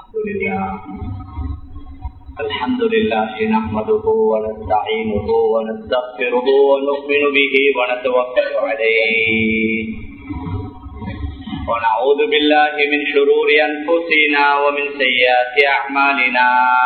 الحمد لله الحمد لله نحمده ونستعينه ونستغفره ونؤمن به ونتوكل عليه ونعوذ بالله من شرور أنفسنا ومن سيئات أعمالنا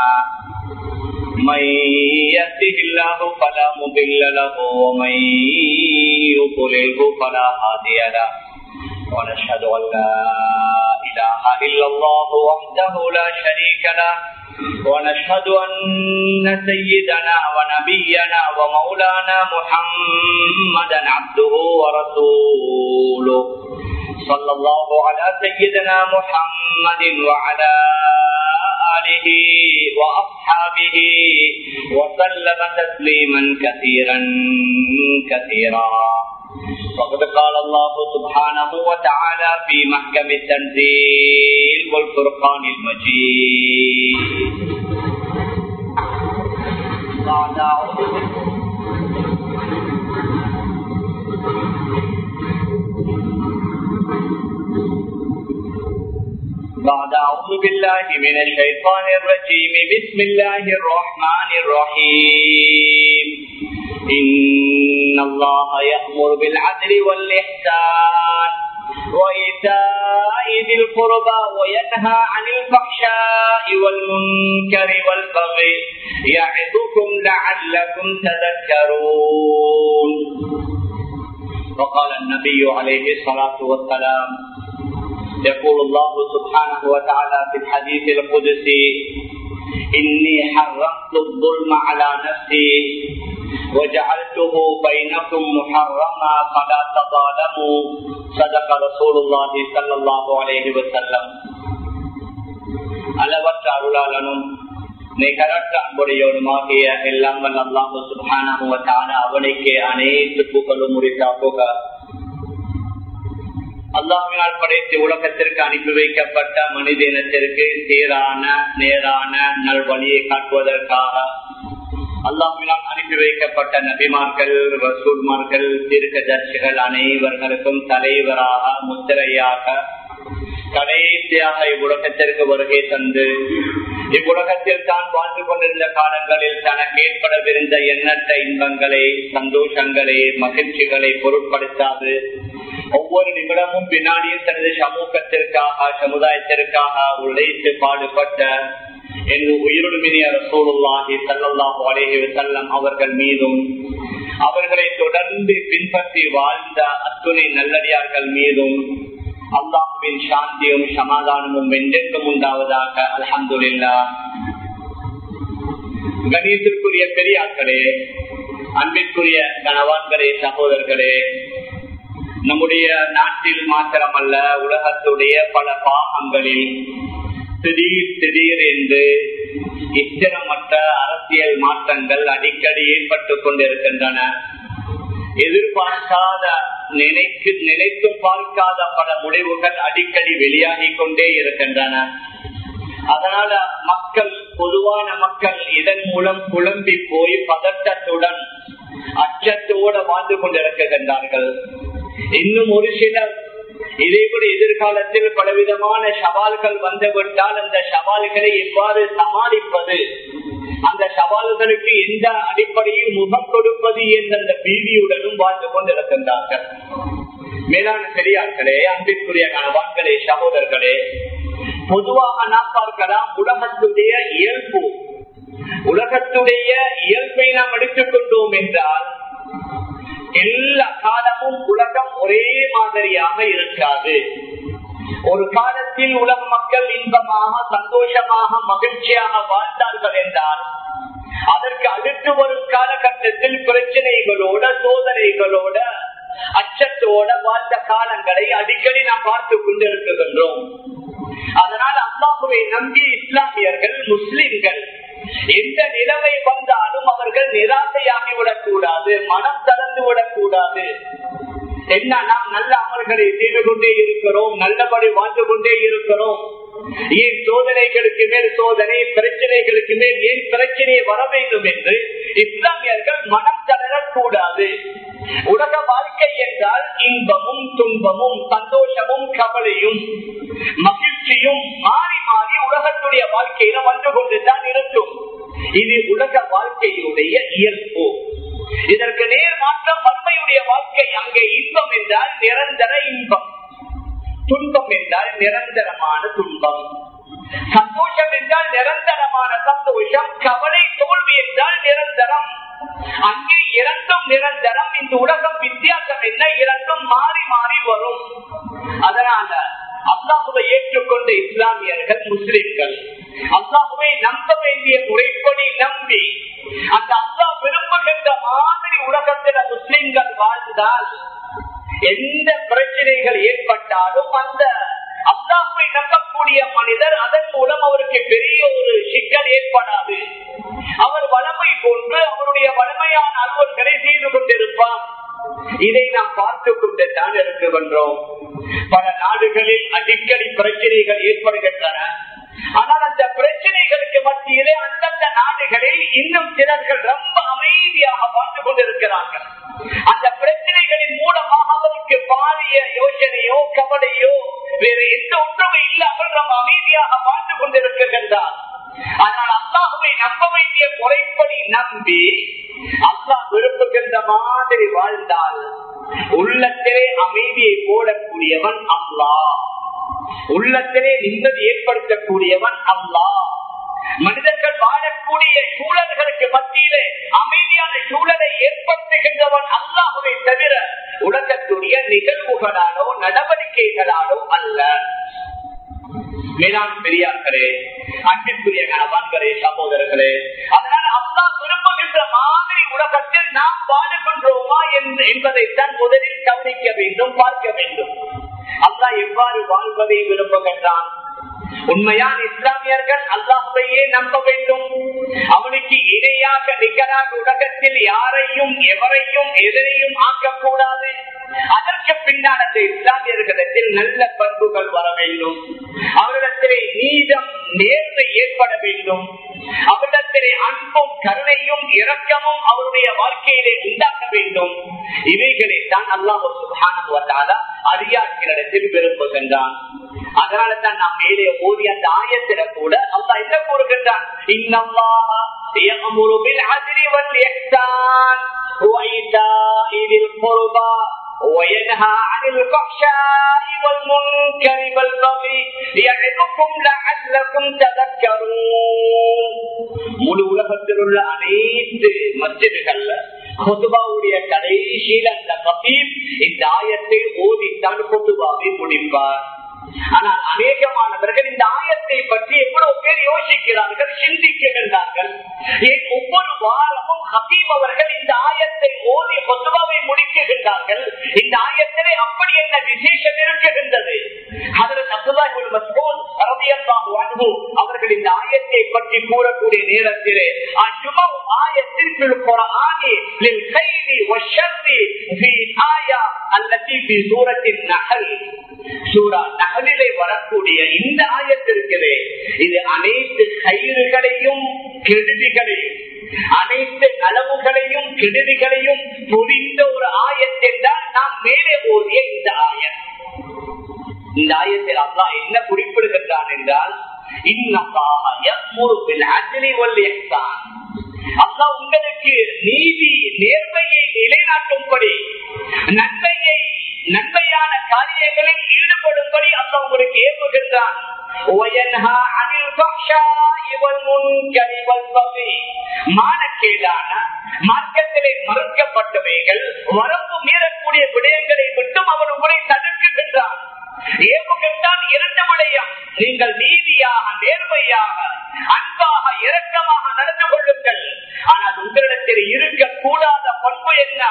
من يهده الله فلا مضل له ومن يضلله فلا هادي له ونشهد أن لا إله إلا الله وحده لا شريك له ونشهد أن سيدنا ونبينا ومولانا محمدا عبده ورسوله صلى الله على سيدنا محمد وعلى آله وأصحابه وسلم تسليما كثيرا كثيرا وقد قال الله سبحانه وتعالى في محكم التنزيل والفرقان المجيد بعد أعوذ بعد أعوذ بالله من الشيطان الرجيم بسم الله الرحمن الرحيم إن الله يأمر بالعدل والإحسان وإيتاء ذي القربى وينهى عن الفحشاء والمنكر والبغي يعظكم لعلكم تذكرون وقال النبي عليه الصلاة والسلام يقول الله سبحانه وتعالى في الحديث القدسي إني حرمت الظلم على نفسي وجعلته بينكم محرما فلا تظالموا صدق رسول الله صلى الله عليه وسلم அளவற்ற அருளாளனும் நிகரற்ற அன்புடையவனுமாகிய எல்லாம் வல்ல அல்லாஹு சுபான அவனுக்கு அனைத்து புகழும் முறித்தா புக அல்லாஹினால் படைத்து உலகத்திற்கு அனுப்பி வைக்கப்பட்ட மனித இனத்திற்கு சீரான நேரான நல்வழியை காட்டுவதற்காக அல்லாஹினால் அனுப்பி வைக்கப்பட்ட நபிமார்கள் ரசூல்மார்கள் தீர்க்கதர்சிகள் அனைவர்களுக்கும் தலைவராக முத்திரையாக கடைசியாக இவ்வுலகத்திற்கு வருகை தந்து இவ்வுலகத்தில் தான் வாழ்ந்து கொண்டிருந்த காலங்களில் தனக்கு ஏற்படவிருந்த எண்ணற்ற இன்பங்களை சந்தோஷங்களை மகிழ்ச்சிகளை பொருட்படுத்தாது ஒவ்வொரு நிமிடமும் பின்னாடியும் தனது சமூகத்திற்காக சமுதாயத்திற்காக உழைத்து பாடுபட்ட என்று உயிருமினிய ரசூலுல்லாஹி சல்லாஹு அலேஹி செல்லம் அவர்கள் மீதும் அவர்களை தொடர்ந்து பின்பற்றி வாழ்ந்த அத்துணை நல்லடியார்கள் மீதும் அல்லாஹுவின் சாந்தியும் சமாதானமும் வென்றென்றும் உண்டாவதாக அலமதுல்லா கணியத்திற்குரிய பெரியார்களே அன்பிற்குரிய கணவான்களே சகோதரர்களே நம்முடைய நாட்டில் மாத்திரமல்ல உலகத்துடைய பல பாகங்களில் திடீர் திடீர் என்று இத்திரமற்ற அரசியல் மாற்றங்கள் அடிக்கடி ஏற்பட்டு கொண்டிருக்கின்றன எதிர்பார்க்காத நினைத்து நினைத்து பார்க்காத பல முடிவுகள் அடிக்கடி வெளியாகி கொண்டே இருக்கின்றன அதனால மக்கள் பொதுவான மக்கள் இதன் மூலம் குழம்பி போய் பதட்டத்துடன் அச்சத்தோடு வாழ்ந்து கொண்டிருக்கின்றார்கள் இன்னும் ஒரு சிலர் இதே கூட எதிர்காலத்தில் பலவிதமான சவால்கள் வந்துவிட்டால் அந்த சவால்களை எவ்வாறு சமாளிப்பது அந்த சவால்களுக்கு எந்த அடிப்படையில் முகம் கொடுப்பது என்ற அந்த பீதியுடனும் வாழ்ந்து கொண்டிருக்கின்றார்கள் மேலான பெரியார்களே அன்பிற்குரிய கணவான்களே சகோதரர்களே பொதுவாக நாம் பார்க்கலாம் உலகத்துடைய இயல்பு உலகத்துடைய இயல்பை நாம் எடுத்துக் கொண்டோம் என்றால் எல்லா காலமும் உலகம் ஒரே மாதிரியாக இருக்காது ஒரு காலத்தில் உலக மக்கள் இன்பமாக சந்தோஷமாக மகிழ்ச்சியாக வாழ்ந்தார்கள் என்றால் அதற்கு அடுத்து வரும் காலகட்டத்தில் பிரச்சனைகளோட சோதனைகளோட அச்சத்தோட வாழ்ந்த காலங்களை அடிக்கடி நாம் பார்த்து கொண்டிருக்கின்றோம் அதனால் அல்லாஹுவை நம்பிய இஸ்லாமியர்கள் முஸ்லிம்கள் எந்த நிலைமை வந்தாலும் அவர்கள் நிராசையாகிவிடக் கூடாது மனம் தளர்ந்து விடக்கூடாது என்ன நாம் நல்ல அமல்களை செய்து கொண்டே இருக்கிறோம் நல்லபடி வாழ்ந்து கொண்டே இருக்கிறோம் ஏன் சோதனைகளுக்கு மேல் சோதனை பிரச்சனைகளுக்கு மேல் ஏன் பிரச்சனை வர வேண்டும் என்று இஸ்லாமியர்கள் மனம் தளரக்கூடாது உலக வாழ்க்கை என்றால் இன்பமும் துன்பமும் சந்தோஷமும் கவலையும் மகிழ்ச்சியும் மாறி மாறி உலகத்துடைய வந்து கொண்டுதான் இருக்கும் இது உலக வாழ்க்கையுடைய இயல்பு இதற்கு நேர் மாற்றம் மறுமையுடைய வாழ்க்கை அங்கே இன்பம் என்றால் நிரந்தர இன்பம் துன்பம் என்றால் நிரந்தரமான துன்பம் சந்தோஷம் என்றால் நிரந்தரமான சந்தோஷம் கவலை தோல்வி என்றால் நிரந்தரம் அங்கே இரண்டும் நிரந்தரம் இந்த உலகம் வித்தியாசம் என்ன இரண்டும் மாறி மாறி வரும் அதனால அல்லாஹுவை ஏற்றுக்கொண்ட இஸ்லாமியர்கள் முஸ்லிம்கள் அல்லாஹுவை நம்ப வேண்டிய முறைப்படி நம்பி அந்த அல்லாஹ் விரும்புகின்ற மாதிரி உலகத்தில முஸ்லிம்கள் வாழ்ந்தால் எந்த பிரச்சனைகள் ஏற்பட்டாலும் அந்த அல்லாஹுவை நம்பக்கூடிய மனிதர் அதன் மூலம் அவருக்கு பெரிய ஒரு சிக்கல் ஏற்படாது அவர் வளமை போன்று அவருடைய வளமையான அலுவல்களை செய்து கொண்டிருப்பார் இதை நாம் பார்த்து கொண்டு தான் இருக்கின்றோம் பல நாடுகளில் அடிக்கடி பிரச்சனைகள் ஏற்படுகின்றன ஆனால் அந்த பிரச்சனைகளுக்கு மத்தியிலே அந்தந்த நாடுகளில் இன்னும் சிலர்கள் ரொம்ப அமைதியாக வாழ்ந்து கொண்டிருக்கிறார்கள் அந்த பிரச்சனைகளின் மூலமாக அவருக்கு பாரிய யோசனையோ கவலையோ வேறு எந்த ஒன்றுமே இல்லாமல் ரொம்ப அமைதியாக வாழ்ந்து கொண்டிருக்கின்றார் ஆனால் அல்லாஹுவை நம்ப வேண்டிய முறைப்படி நம்பி அல்லாஹ் விரும்புகின்ற மாதிரி வாழ்ந்தால் உள்ளத்திலே அமைதியை போடக்கூடியவன் அல்லாஹ் உள்ளத்திலே நிம்மதி ஏற்படுத்தக்கூடியவன் அல்லாஹ் மனிதர்கள் வாழக்கூடிய சூழல்களுக்கு மத்தியிலே அமைதியான சூழலை ஏற்படுத்துகின்றவன் அல்லாஹுவை தவிர உலகத்துடைய நிகழ்வுகளாலோ நடவடிக்கைகளாலோ அல்ல மேலாண் பெரியார்களே அன்பிற்குரிய கணவான்களே சகோதரர்களே அதனால் அல்லா விரும்புகின்ற மாதிரி உலகத்தில் நாம் வாழுகின்றோமா என்பதைத்தான் முதலில் கவனிக்க வேண்டும் பார்க்க வேண்டும் அல்லா எவ்வாறு வாழ்வதை விரும்புகின்றான் உண்மையான இஸ்லாமியர்கள் அல்லாஹையே நம்ப வேண்டும் அவனுக்கு இணையாக நிகராக உலகத்தில் யாரையும் எவரையும் எதனையும் ஆக்கக்கூடாது அதற்கு பின்னால் அந்த இஸ்லாமியர்களிடத்தில் நல்ல பண்புகள் வர வேண்டும் அவரிடத்திலே நீதம் நேர்மை ஏற்பட வேண்டும் அவரிடத்திலே அன்பும் கருணையும் இரக்கமும் அவருடைய வாழ்க்கையிலே உண்டாக்க வேண்டும் இவைகளை தான் அல்லாஹ் சுகான அறியாட்களிடத்தில் விரும்புகின்றான் அதனால தான் நாம் மேலே ஓதி அந்த ஆயத்தில கூட அல்லா என்ன கூறுகின்றான் இன்னல்லாஹ يأمر بالعدل والإحسان وإيتاء ذي القربى وينهى عن الفحشاء والمنكر والبغي يعظكم لعلكم تذكرون முழு உலகத்தில் உள்ள அனைத்து மஸ்ஜிதுகள்ல கொத்துபாவுடைய கடைசியில் அந்த கபீப் இந்த ஆயத்தை ஓதித்தான் கொத்துபாவை முடிப்பார் ஆனால் அநேகமானவர்கள் இந்த ஆயத்தை பற்றி எவ்வளவு பேர் யோசிக்கிறார்கள் சிந்திக்கின்றார்கள் ஏன் ஒவ்வொரு வாரமும் ஹபீப் அவர்கள் இந்த ஆயத்தை ஓதி கொத்துபாவை முடிக்குகின்றார்கள் இந்த ஆயத்திலே அப்படி என்ன விசேஷம் இருக்குகின்றது அவர்கள் இந்த ஆயத்தை பற்றி கூறக்கூடிய நேரத்திலே ஆயத்திற்கு குரானி நகலிலே வரக்கூடிய இந்த ஆயத்திற்கிறே இது அனைத்து கயிறுகளையும் கெடுதிகளையும் அனைத்து நலவுகளையும் கெடுதிகளையும் புரிந்த ஒரு ஆயத்தென்றால் நாம் மேலே ஓதிய இந்த ஆயம் இந்த ஆயத்தில் அல்லா என்ன குறிப்பிடுகின்றான் என்றால் அல்லா உங்களுக்கு நீதி நேர்மையை நிலைநாட்டும்படி நன்மையை நன்மையான காரியங்களில் ஈடுபடும்படி அல்ல உங்களுக்கு ஏற்புகின்றான் மானக்கேடான மார்க்கத்திலே மறுக்கப்பட்டவைகள் வரம்பு மீறக்கூடிய விடயங்களை விட்டும் அவர் உங்களை தடுக்குகின்றான் ஏவுகின்றான் இரண்டு விடயம் நீங்கள் நீதியாக நேர்மையாக அன்பாக இரக்கமாக நடந்து கொள்ளுங்கள் ஆனால் உங்களிடத்தில் இருக்கக்கூடாத பண்பு என்ன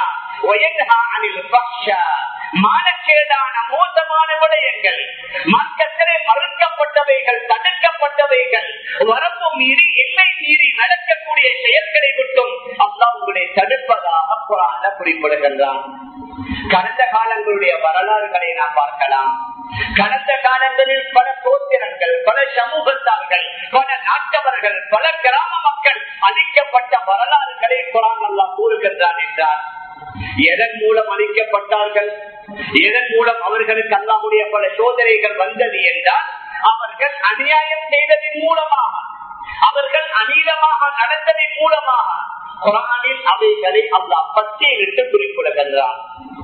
மானக்கேடான மோசமான விடயங்கள் மார்க்கத்திலே மறுக்கப்பட்டவைகள் தடுக்கப்பட்டவைகள் வரம்பு மீறி எல்லை மீறி நடக்கக்கூடிய செயல்களை விட்டும் அல்லா உங்களை தடுப்பதாக குரான குறிப்பிடுகின்றான் கடந்த காலங்களுடைய வரலாறுகளை நாம் பார்க்கலாம் கடந்த காலங்களில் பல கோத்திரங்கள் பல சமூகத்தார்கள் பல நாட்டவர்கள் பல கிராம மக்கள் அளிக்கப்பட்ட வரலாறுகளை குரான் அல்லா கூறுகின்றான் என்றார் எதன் மூலம் அளிக்கப்பட்டார்கள் எதன் மூலம் அவர்களுக்கு அல்லாவுடைய பல சோதனைகள் வந்தது என்றால் அவர்கள் அநியாயம் செய்ததன் மூலமாக நடந்ததின் மூலமாக குரானில் அவைகளை அல்லாஹ் பட்டியலிட்டு குறிப்பிடுகின்றான்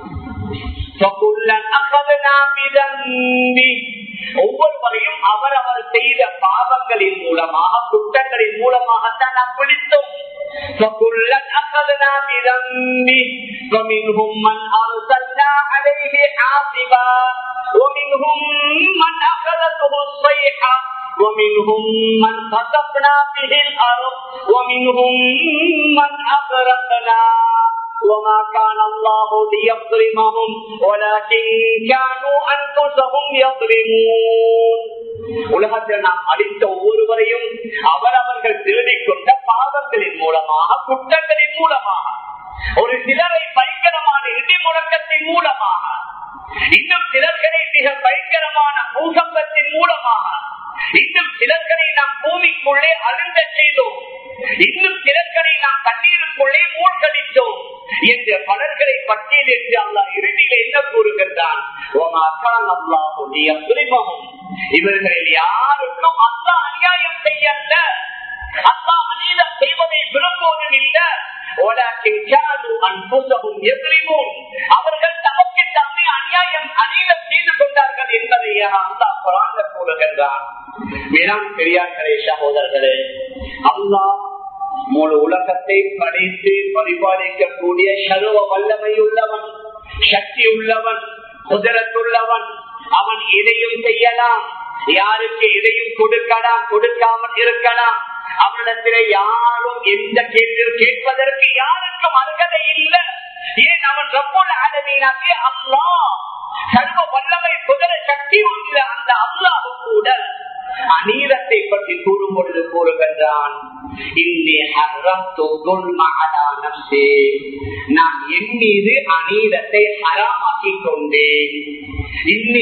ஒவ்வொருவரையும் அவர் அவர் செய்த பாவங்களின் மூலமாக குற்றங்களின் மூலமாகத்தான் நாம் பிடித்தோம் فكلا أخذنا بذنبه ومنهم من أرسلنا عليه حاصبا ومنهم من أخذته الصيحة ومنهم من خسفنا به الأرض ومنهم من أغرقنا وما كان الله ليظلمهم ولكن كانوا أنفسهم يظلمون உலகத்தில் நாம் அளித்த ஒவ்வொருவரையும் அவரவர்கள் திருடிக் கொண்ட பாவங்களின் மூலமாக குற்றங்களின் மூலமாக ஒரு சிலரை பயங்கரமான இடி முழக்கத்தின் மூலமாக இன்னும் சிலர்களை மிக பயங்கரமான பூகம்பத்தின் மூலமாக இன்னும் சிலர்களை நாம் பூமிக்குள்ளே அழுந்த செய்தோம் இன்னும் சிலர்களை நாம் தண்ணீருக்குள்ளே மூழ்கடித்தோம் என்ற பலர்களை பட்டியலிட்டு அல்லா இறுதியில் என்ன கூறுகின்றான் இவர்களில் யாருக்கும் அல்லா அநியாயம் செய்யல அல்லா அநீதம் செய்வதை விரும்புவதும் இல்லை அவர்கள் தமக்கு தம்மை அநியாயம் அநீதம் செய்து கொண்டார்கள் என்பதை அல்லா குரான் கூறுகின்றான் வேளாண் பெரியார்களே சகோதரர்களே அல்லா முழு உலகத்தை படைத்து பரிபாலிக்கக்கூடிய சர்வ வல்லமை உள்ளவன் சக்தி உள்ளவன் குதிரத்துள்ளவன் அவன் எதையும் செய்யலாம் யாருக்கு எதையும் கொடுக்கலாம் கொடுக்காமல் இருக்கலாம் அவனிடத்திலே யாரும் எந்த கேள்வியும் கேட்பதற்கு யாருக்கும் அருகதை இல்லை ஏன் அவன் ரப்போல் ஆடமீனாக்கே அல்லா சர்வ வல்லமை குதிர சக்தி உள்ள அந்த அல்லாஹு கூட அநீதத்தை பற்றி கூறும் பொழுது கூறுகின்றான் நான் என் மீது அநீதத்தை ஹராமாக்கி கொண்டேன் இன்னி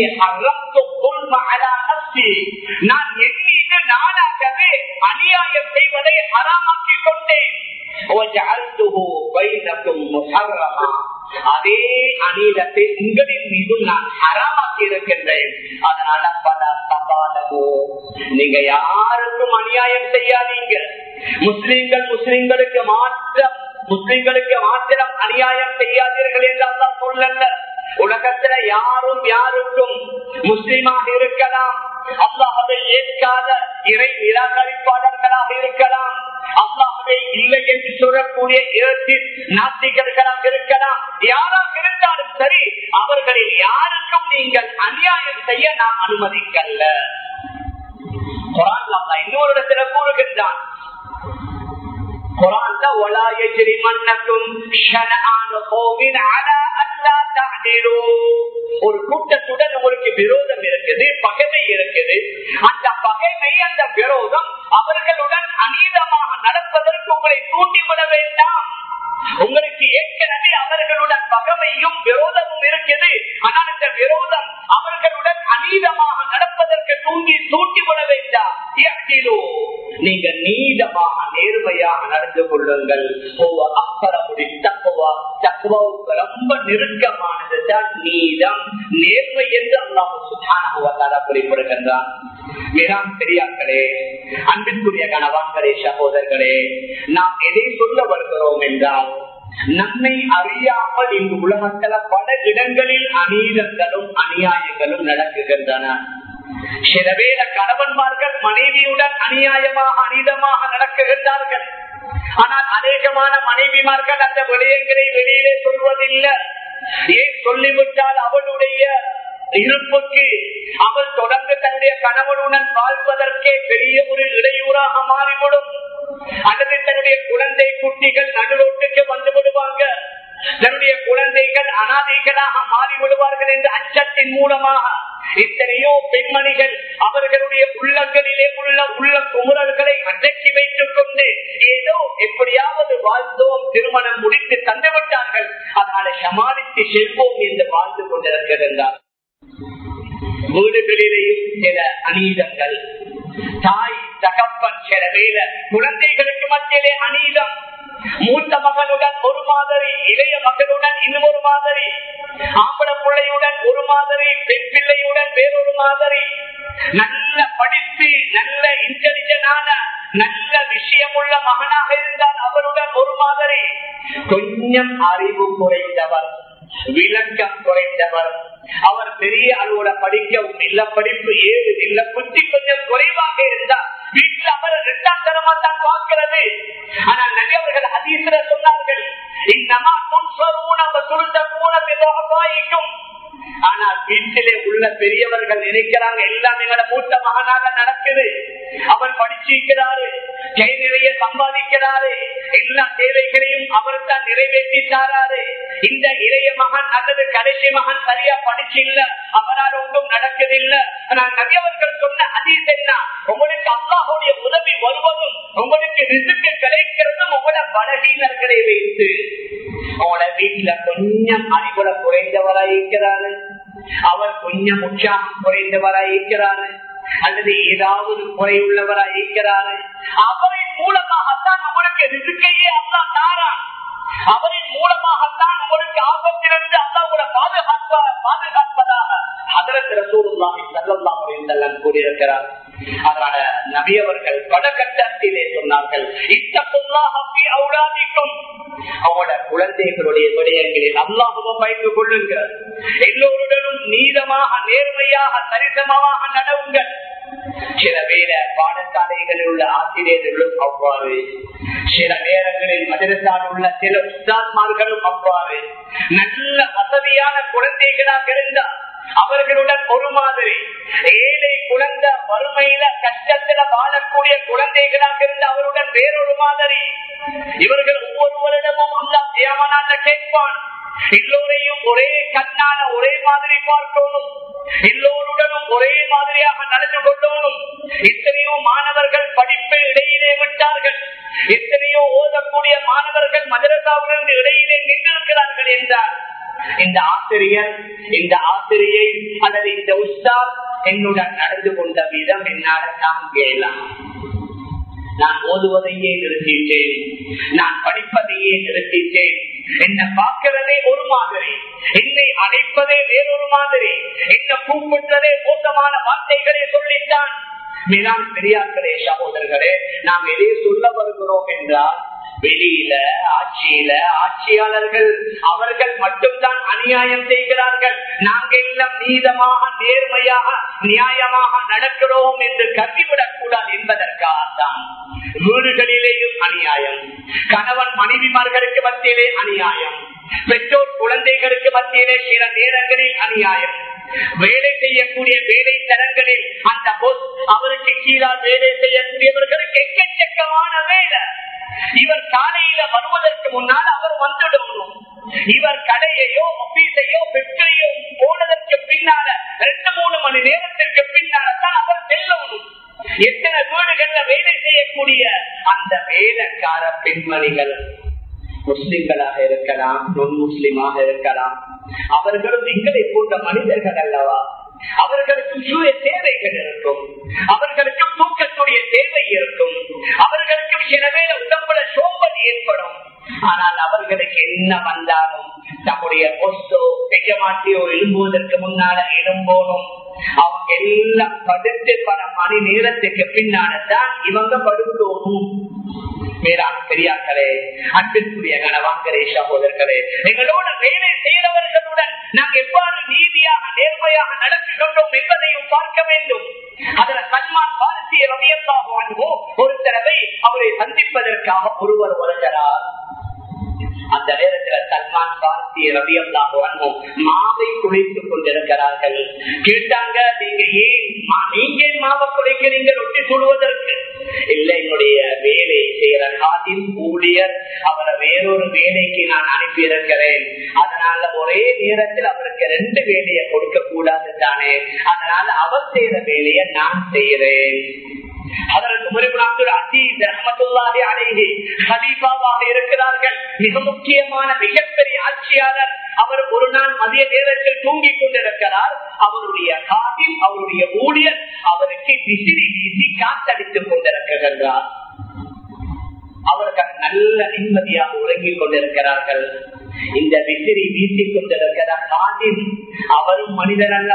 நான் என் மீது நானாகவே அநியாயம் செய்வதை ஹராமாக்கி கொண்டேன் அதே அநீதத்தை உங்களின் மீதும் நான் ஹராமாக்கி இருக்கின்றேன் அதனால பல சபாலமோ நீங்க யாருக்கும் அநியாயம் செய்யாதீங்க முஸ்லிம்கள் முஸ்லிம்களுக்கு மாற்றம் முஸ்லிம்களுக்கு மாத்திரம் அநியாயம் செய்யாதீர்கள் என்று அல்லா சொல்லல உலகத்துல யாரும் யாருக்கும் முஸ்லிமாக இருக்கலாம் அல்லாஹதை ஏற்காத இறை நிராகரிப்பாளர்களாக இருக்கலாம் அல்லாஹதை இல்லை என்று சொல்லக்கூடிய இரட்டில் நாத்திகர்களாக இருக்கலாம் யாராக இருந்தாலும் சரி அவர்களில் யாருக்கும் நீங்கள் அநியாயம் செய்ய நாம் அனுமதிக்கல்ல குரான் அல்லா இன்னொரு இடத்துல கூறுகின்றான் குரான் ولا يجرمنكم شنآن قوم على ألا تعدلوا ஒரு கூட்டத்துடன் உங்களுக்கு விரோதம் இருக்குது பகைமை இருக்குது அந்த பகைமை அந்த விரோதம் அவர்களுடன் அநீதமாக நடப்பதற்கு உங்களை தூண்டிவிட வேண்டாம் உங்களுக்கு ஏற்கனவே அவர்களுடன் பகமையும் விரோதமும் இருக்குது ஆனால் இந்த விரோதம் அவர்களுடன் அநீதமாக நடப்பதற்கு தூண்டி தூண்டிவிட வேண்டாம் நீங்க நீதமாக நேர்மையாக நடந்து கொள்ளுங்கள் ரொம்ப நெருக்கமானது தான் நீதம் நேர்மை என்று அல்லாஹு சுத்தான குறிப்பிடுகின்றான் மிகாம் பெரியார்களே அன்பிற்குரிய கணவான்களே சகோதரர்களே நாம் எதை சொல்ல வருகிறோம் என்றால் நம்மை அறியாமல் இங்கு உலகத்துல பல இடங்களில் அநீதங்களும் அநியாயங்களும் நடக்குகின்றன சில வேல கணவன்மார்கள் மனைவியுடன் அநியாயமாக அநீதமாக நடக்குகின்றார்கள் ஆனால் அநேகமான மனைவிமார்கள் அந்த விடயங்களை வெளியிலே சொல்வதில்லை ஏன் சொல்லிவிட்டால் அவளுடைய இருப்புக்கு அவள் தொடர்ந்து தன்னுடைய கணவனுடன் வாழ்வதற்கே பெரிய ஒரு இடையூறாக மாறிவிடும் அல்லது தன்னுடைய குழந்தை குட்டிகள் நடுரோட்டுக்கு வந்து விடுவாங்க தன்னுடைய குழந்தைகள் அனாதைகளாக மாறி விடுவார்கள் என்ற அச்சத்தின் மூலமாக எத்தனையோ பெண்மணிகள் அவர்களுடைய உள்ளங்களிலே உள்ள உள்ள குமுறல்களை அடக்கி வைத்துக் கொண்டு ஏதோ எப்படியாவது வாழ்ந்தோம் திருமணம் முடித்து தந்துவிட்டார்கள் அதனால சமாளித்து செல்வோம் என்று வாழ்ந்து கொண்டிருக்கிறார் வீடுகளிலேயும் சில அநீதங்கள் தாய் தகப்பன் சில வேல குழந்தைகளுக்கு மத்தியிலே அநீதம் மூத்த மகனுடன் ஒரு மாதிரி இளைய மகனுடன் இன்னொரு மாதிரி ஆம்பள பிள்ளையுடன் ஒரு மாதிரி பெண் பிள்ளையுடன் வேறொரு மாதிரி நல்ல படித்து நல்ல இன்டெலிஜென்டான நல்ல விஷயமுள்ள மகனாக இருந்தால் அவருடன் ஒரு மாதிரி கொஞ்சம் அறிவு குறைந்தவர் விளக்கம் குறைந்தவர் அவர் பெரிய அளவுல படிக்கவும் இல்ல படிப்பு ஏது இல்ல புத்தி கொஞ்சம் குறைவாக இருந்தார் வீட்டில் அவர் இரண்டாம் தரமா தான் பார்க்கிறது ஆனால் நபியவர்கள் ஹதீஸ்ல சொன்னார்கள் இன்னமா துன்சரூன சுருந்த பூன விதவாயிக்கும் ஆனால் வீட்டிலே உள்ள பெரியவர்கள் நினைக்கிறாங்க எல்லாம் எங்களோட மூத்த மகனாக நடக்குது அவர் படிச்சிருக்கிறாரு கை நிறைய சம்பாதிக்கிறாரு எல்லா தேவைகளையும் அவர் தான் நிறைவேற்றி தாராரு இந்த இளைய மகன் அல்லது கடைசி மகன் சரியா படிச்சு இல்ல அவரால் ஒன்றும் நடக்குதில்லை ஆனால் நபியவர்கள் சொன்ன அதீஸ் என்ன உங்களுக்கு அல்லாஹுடைய உதவி வருவதும் உங்களுக்கு ரிசுக்கு கிடைக்கிறதும் உங்களோட பலகீனர்களை வைத்து உங்களோட வீட்டுல கொஞ்சம் அறிவுல குறைந்தவராய் இருக்கிறாரு அவர் கொஞ்சம் உற்சாகம் குறைந்தவராய் இருக்கிறாரு அல்லது ஏதாவது குறையுள்ளவராய் இருக்கிறாரு அவரின் மூலமாகத்தான் உங்களுக்கு ரிசுக்கையே அல்லா தாரான் அவரின் மூலமாகத்தான் உங்களுக்கு ஆபத்திலிருந்து அல்லா உங்களை பாதுகாப்ப பாதுகாப்பதாக அதற்கு ரசூலுல்லாஹி ஸல்லல்லாஹு அலைஹி வஸல்லம் கூறியிருக்கிறார் அதனால நபி அவர்கள் படகட்டத்திலே சொன்னார்கள் இத்தகுல்லாஹ ஃபீ அவுலாதிக்கும் அவங்களோட குழந்தைகளுடைய விடயங்களில் அல்லாஹுவ பயந்து கொள்ளுங்கள் எல்லோருடனும் நீதமாக நேர்மையாக சரிசமமாக நடவுங்கள் சில வேற பாடசாலைகளில் உள்ள ஆசிரியர்களும் அவ்வாறு சில நேரங்களில் மதரசால் உள்ள சில உஸ்தாத்மார்களும் அவ்வாறு நல்ல வசதியான குழந்தைகளாக இருந்தால் அவர்களுடன் ஒரு மாதிரி ஏழை குழந்தை வறுமையில கஷ்டத்துல வாழக்கூடிய குழந்தைகளாக இருந்த அவருடன் வேறொரு மாதிரி இவர்கள் ஒவ்வொருவரிடமும் அந்த தேவனால கேட்பான் எல்லோரையும் ஒரே கண்ணால ஒரே மாதிரி பார்க்கணும் எல்லோருடனும் ஒரே மாதிரியாக நடந்து கொள்ளணும் எத்தனையோ மாணவர்கள் படிப்பை இடையிலே விட்டார்கள் எத்தனையோ ஓதக்கூடிய மாணவர்கள் மதரசாவிலிருந்து இடையிலே நின்றிருக்கிறார்கள் என்றார் இந்த ஆசிரியர் இந்த ஆசிரியை அல்லது இந்த உஸ்தாத் என்னுடன் நடந்து கொண்ட விதம் என்னால் தாங்கலாம் நான் ஓதுவதையே நிறுத்திட்டேன் நான் படிப்பதையே நிறுத்திட்டேன் என்ன பார்க்கிறதே ஒரு மாதிரி என்னை அழைப்பதே வேறொரு மாதிரி என்ன கூப்பிட்டதே மோசமான வார்த்தைகளை சொல்லித்தான் மேலாண் பெரியார்களே சகோதரர்களே நாம் எதை சொல்ல வருகிறோம் என்றால் வெளியில ஆட்சியில ஆட்சியாளர்கள் அவர்கள் மட்டும்தான் அநியாயம் செய்கிறார்கள் நாங்கள் எல்லாம் நீதமாக நேர்மையாக நியாயமாக நடக்கிறோம் என்று கருதிவிடக் கூடாது என்பதற்காகத்தான் வீடுகளிலேயும் அநியாயம் கணவன் மனைவிமார்களுக்கு மத்தியிலே அநியாயம் பெற்றோர் குழந்தைகளுக்கு மத்தியிலே சில நேரங்களில் அநியாயம் வேலை செய்யக்கூடிய வேலை தரங்களில் அந்த பொஸ் அவருக்கு கீழால் வேலை செய்யக்கூடியவர்களுக்கு எக்கச்சக்கமான வேலை இவர் காலையில வருவதற்கு முன்னால் அவர் வந்துடணும் இவர் கடையையோ ஆபீஸையோ ஃபேக்டரியோ போனதற்கு பின்னால ரெண்டு மூணு மணி நேரத்திற்கு பின்னால தான் அவர் செல்லணும் எத்தனை வீடுகள்ல வேலை செய்யக்கூடிய அந்த வேலைக்கார பெண்மணிகள் முஸ்லிம்களாக இருக்கலாம் நொன் முஸ்லிமாக இருக்கலாம் அவர்களும் எங்களை போன்ற மனிதர்கள் அல்லவா அவர்களுக்கும் சுய தேவைகள் இருக்கும் அவர்களுக்கும் தூக்கக்கூடிய தேவை இருக்கும் அவர்களுக்கும் சில வேலை உடம்புல சோம்பல் ஏற்படும் ஆனால் அவர்களுக்கு என்ன வந்தாலும் நம்முடைய பொஸ்தோ பெய்யமாட்டியோ எழும்புவதற்கு முன்னால எழும்போனும் அவங்க எல்லாம் படுத்து பல மணி நேரத்துக்கு பின்னால்தான் இவங்க படுத்தோணும் மேலான பெரியார்களே அன்பிற்குரிய கணவான்களே சகோதரர்களே எங்களோட வேலை செய்தவர்களுடன் நாம் எவ்வாறு நீதியாக நேர்மையாக நடக்குகின்றோம் என்பதையும் பார்க்க வேண்டும் அதுல சல்மான் பாரதிய ரவியல்லாக வாழ்வோம் ஒரு தடவை அவரை சந்திப்பதற்காக ஒருவர் வருகிறார் அந்த நேரத்தில் சல்மான் பார்த்திய ரவியல்லாக வாழ்வோம் மாவை குளித்துக் கொண்டிருக்கிறார்கள் கேட்டாங்க நீங்க ஏன் நீங்க ஏன் மாவை குளிக்கிறீங்க ஒட்டி சொல்வதற்கு இல்ல என்னுடைய வேலை செய்யற காதில் ஊழியர் அவரை வேறொரு வேலைக்கு நான் அனுப்பி இருக்கிறேன் அதனால ஒரே நேரத்தில் அவருக்கு ரெண்டு வேலையை கொடுக்க கூடாது தானே அதனால அவர் செய்யற வேலையை நான் செய்யறேன் இருக்கிறார்கள் மிக முக்கியமான மிகப்பெரிய ஆட்சியாளர் அவர் ஒரு நாள் மதிய நேரத்தில் தூங்கிக் கொண்டிருக்கிறார் அவருடைய காதில் அவருடைய ஊழியர் அவருக்கு விசிறி வீசி காத்தடித்துக் கொண்டிருக்கிறார் அவர்கள் நல்ல நிம்மதியாக உறங்கிக் கொண்டிருக்கிறார்கள் இந்த விசிறி வீசிக் கொண்டிருக்கிற காதில் அவரும் மனிதன் அல்லவா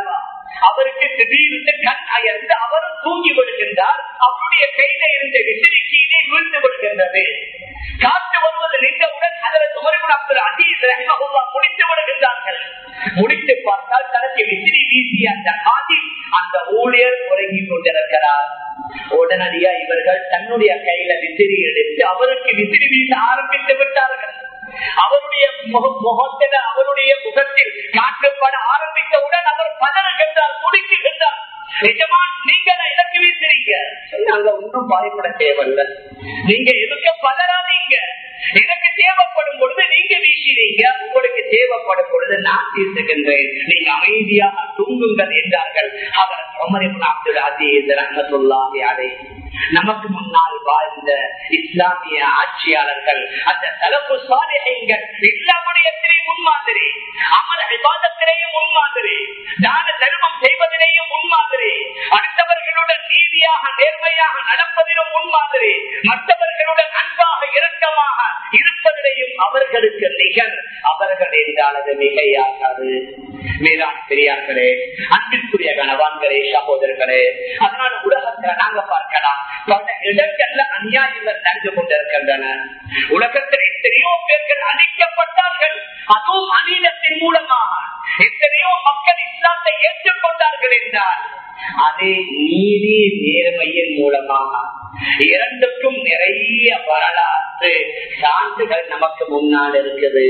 அவருக்கு திடீர்னு கண் அயர்ந்து அவரும் தூங்கி விடுகின்றார் அவருடைய கையில இருந்த விசிறி கீழே வீழ்ந்து விடுகின்றது காற்று வருவது நின்றவுடன் அதில் துமரிபுன் அப்துல் அசீஸ் ரஹ்மஹுல்லா முடித்து விடுகின்றார்கள் முடித்து பார்த்தால் தனக்கு விசிறி வீசிய அந்த காதி அந்த ஊழியர் உறங்கிக் கொண்டிருக்கிறார் உடனடியா இவர்கள் தன்னுடைய கையில விசிறி எடுத்து அவருக்கு விசிறி வீச ஆரம்பித்து விட்டார்கள் அவருடைய முகத்தில் அவருடைய முகத்தில் காட்டுப்பட ஆரம்பித்தவுடன் அவர் பதறுகின்றார் துடிக்குகின்றார் நிஜமான் நீங்கள் எனக்கு வீசுறீங்க நாங்க ஒன்றும் பாயப்பட தேவையில்ல நீங்க எதுக்க பதறாதீங்க எனக்கு தேவைப்படும் பொழுது நீங்க வீசினீங்க உங்களுக்கு தேவைப்படும் பொழுது நான் வீசுகின்றேன் நீங்க அமைதியாக தூங்குங்கள் என்றார்கள் அவர் உமரின் அப்துல் அசீஸ் ரஹமத்துல்லாஹி அலை நமக்கு முன்னால் வாழ்ந்த இஸ்லாமிய ஆட்சியாளர்கள் அந்த தலப்பு சாலைகள் இஸ்லாமுடையத்திலே முன்மாதிரி அமல் விவாதத்திலேயும் முன்மாதிரி தான தர்மம் செய்வதிலேயும் முன்மாதிரி அடுத்தவர்களுடன் நீதியாக நேர்மையாக நடப்பதிலும் முன்மாதிரி மற்றவர்களுடன் அன்பாக இரக்கமாக இருப்பதிலேயும் அவர்களுக்கு நிகர் அவர்கள் என்றால் அது மிகையாகாது மேலாண் பெரியார்களே அன்பிற்குரிய கணவான்களே சகோதரர்களே அதனால உலகத்துல நாங்க பார்க்கலாம் பல இடங்கள்ல அநியாயங்கள் நடந்து கொண்டிருக்கின்றன உலகத்தில் எத்தனையோ பேர்கள் அழிக்கப்பட்டார்கள் அதுவும் அநீதத்தின் மூலமாக எத்தனையோ மக்கள் இஸ்லாத்தை ஏற்றுக்கொண்டார்கள் என்றால் அதே நீதி நேர்மையின் மூலமாக இரண்டுக்கும் நிறைய வரலாற்று சான்றுகள் நமக்கு முன்னால் இருக்குது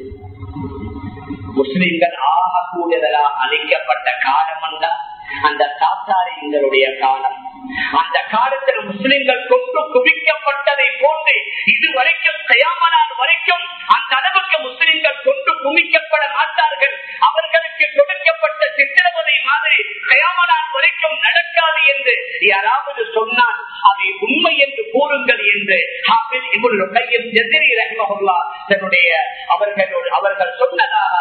முஸ்லிம்கள் ஆக கூடுதலாக அளிக்கப்பட்ட காலம் அல்ல அந்த தாத்தாரிங்களுடைய காலம் அந்த காலத்தில் முஸ்லிம்கள் கொண்டு குவிக்கப்பட்டதை போன்று இதுவரைக்கும் கயாமனால் வரைக்கும் அந்த அளவுக்கு முஸ்லிம்கள் கொண்டு குவிக்கப்பட மாட்டார்கள் அவர்களுக்கு கொடுக்கப்பட்ட சித்திரவதை மாதிரி கயாமனால் வரைக்கும் நடக்காது என்று யாராவது சொன்னால் அதை உண்மை என்று கூறுங்கள் என்று தன்னுடைய அவர்களோடு அவர்கள் சொன்னதாக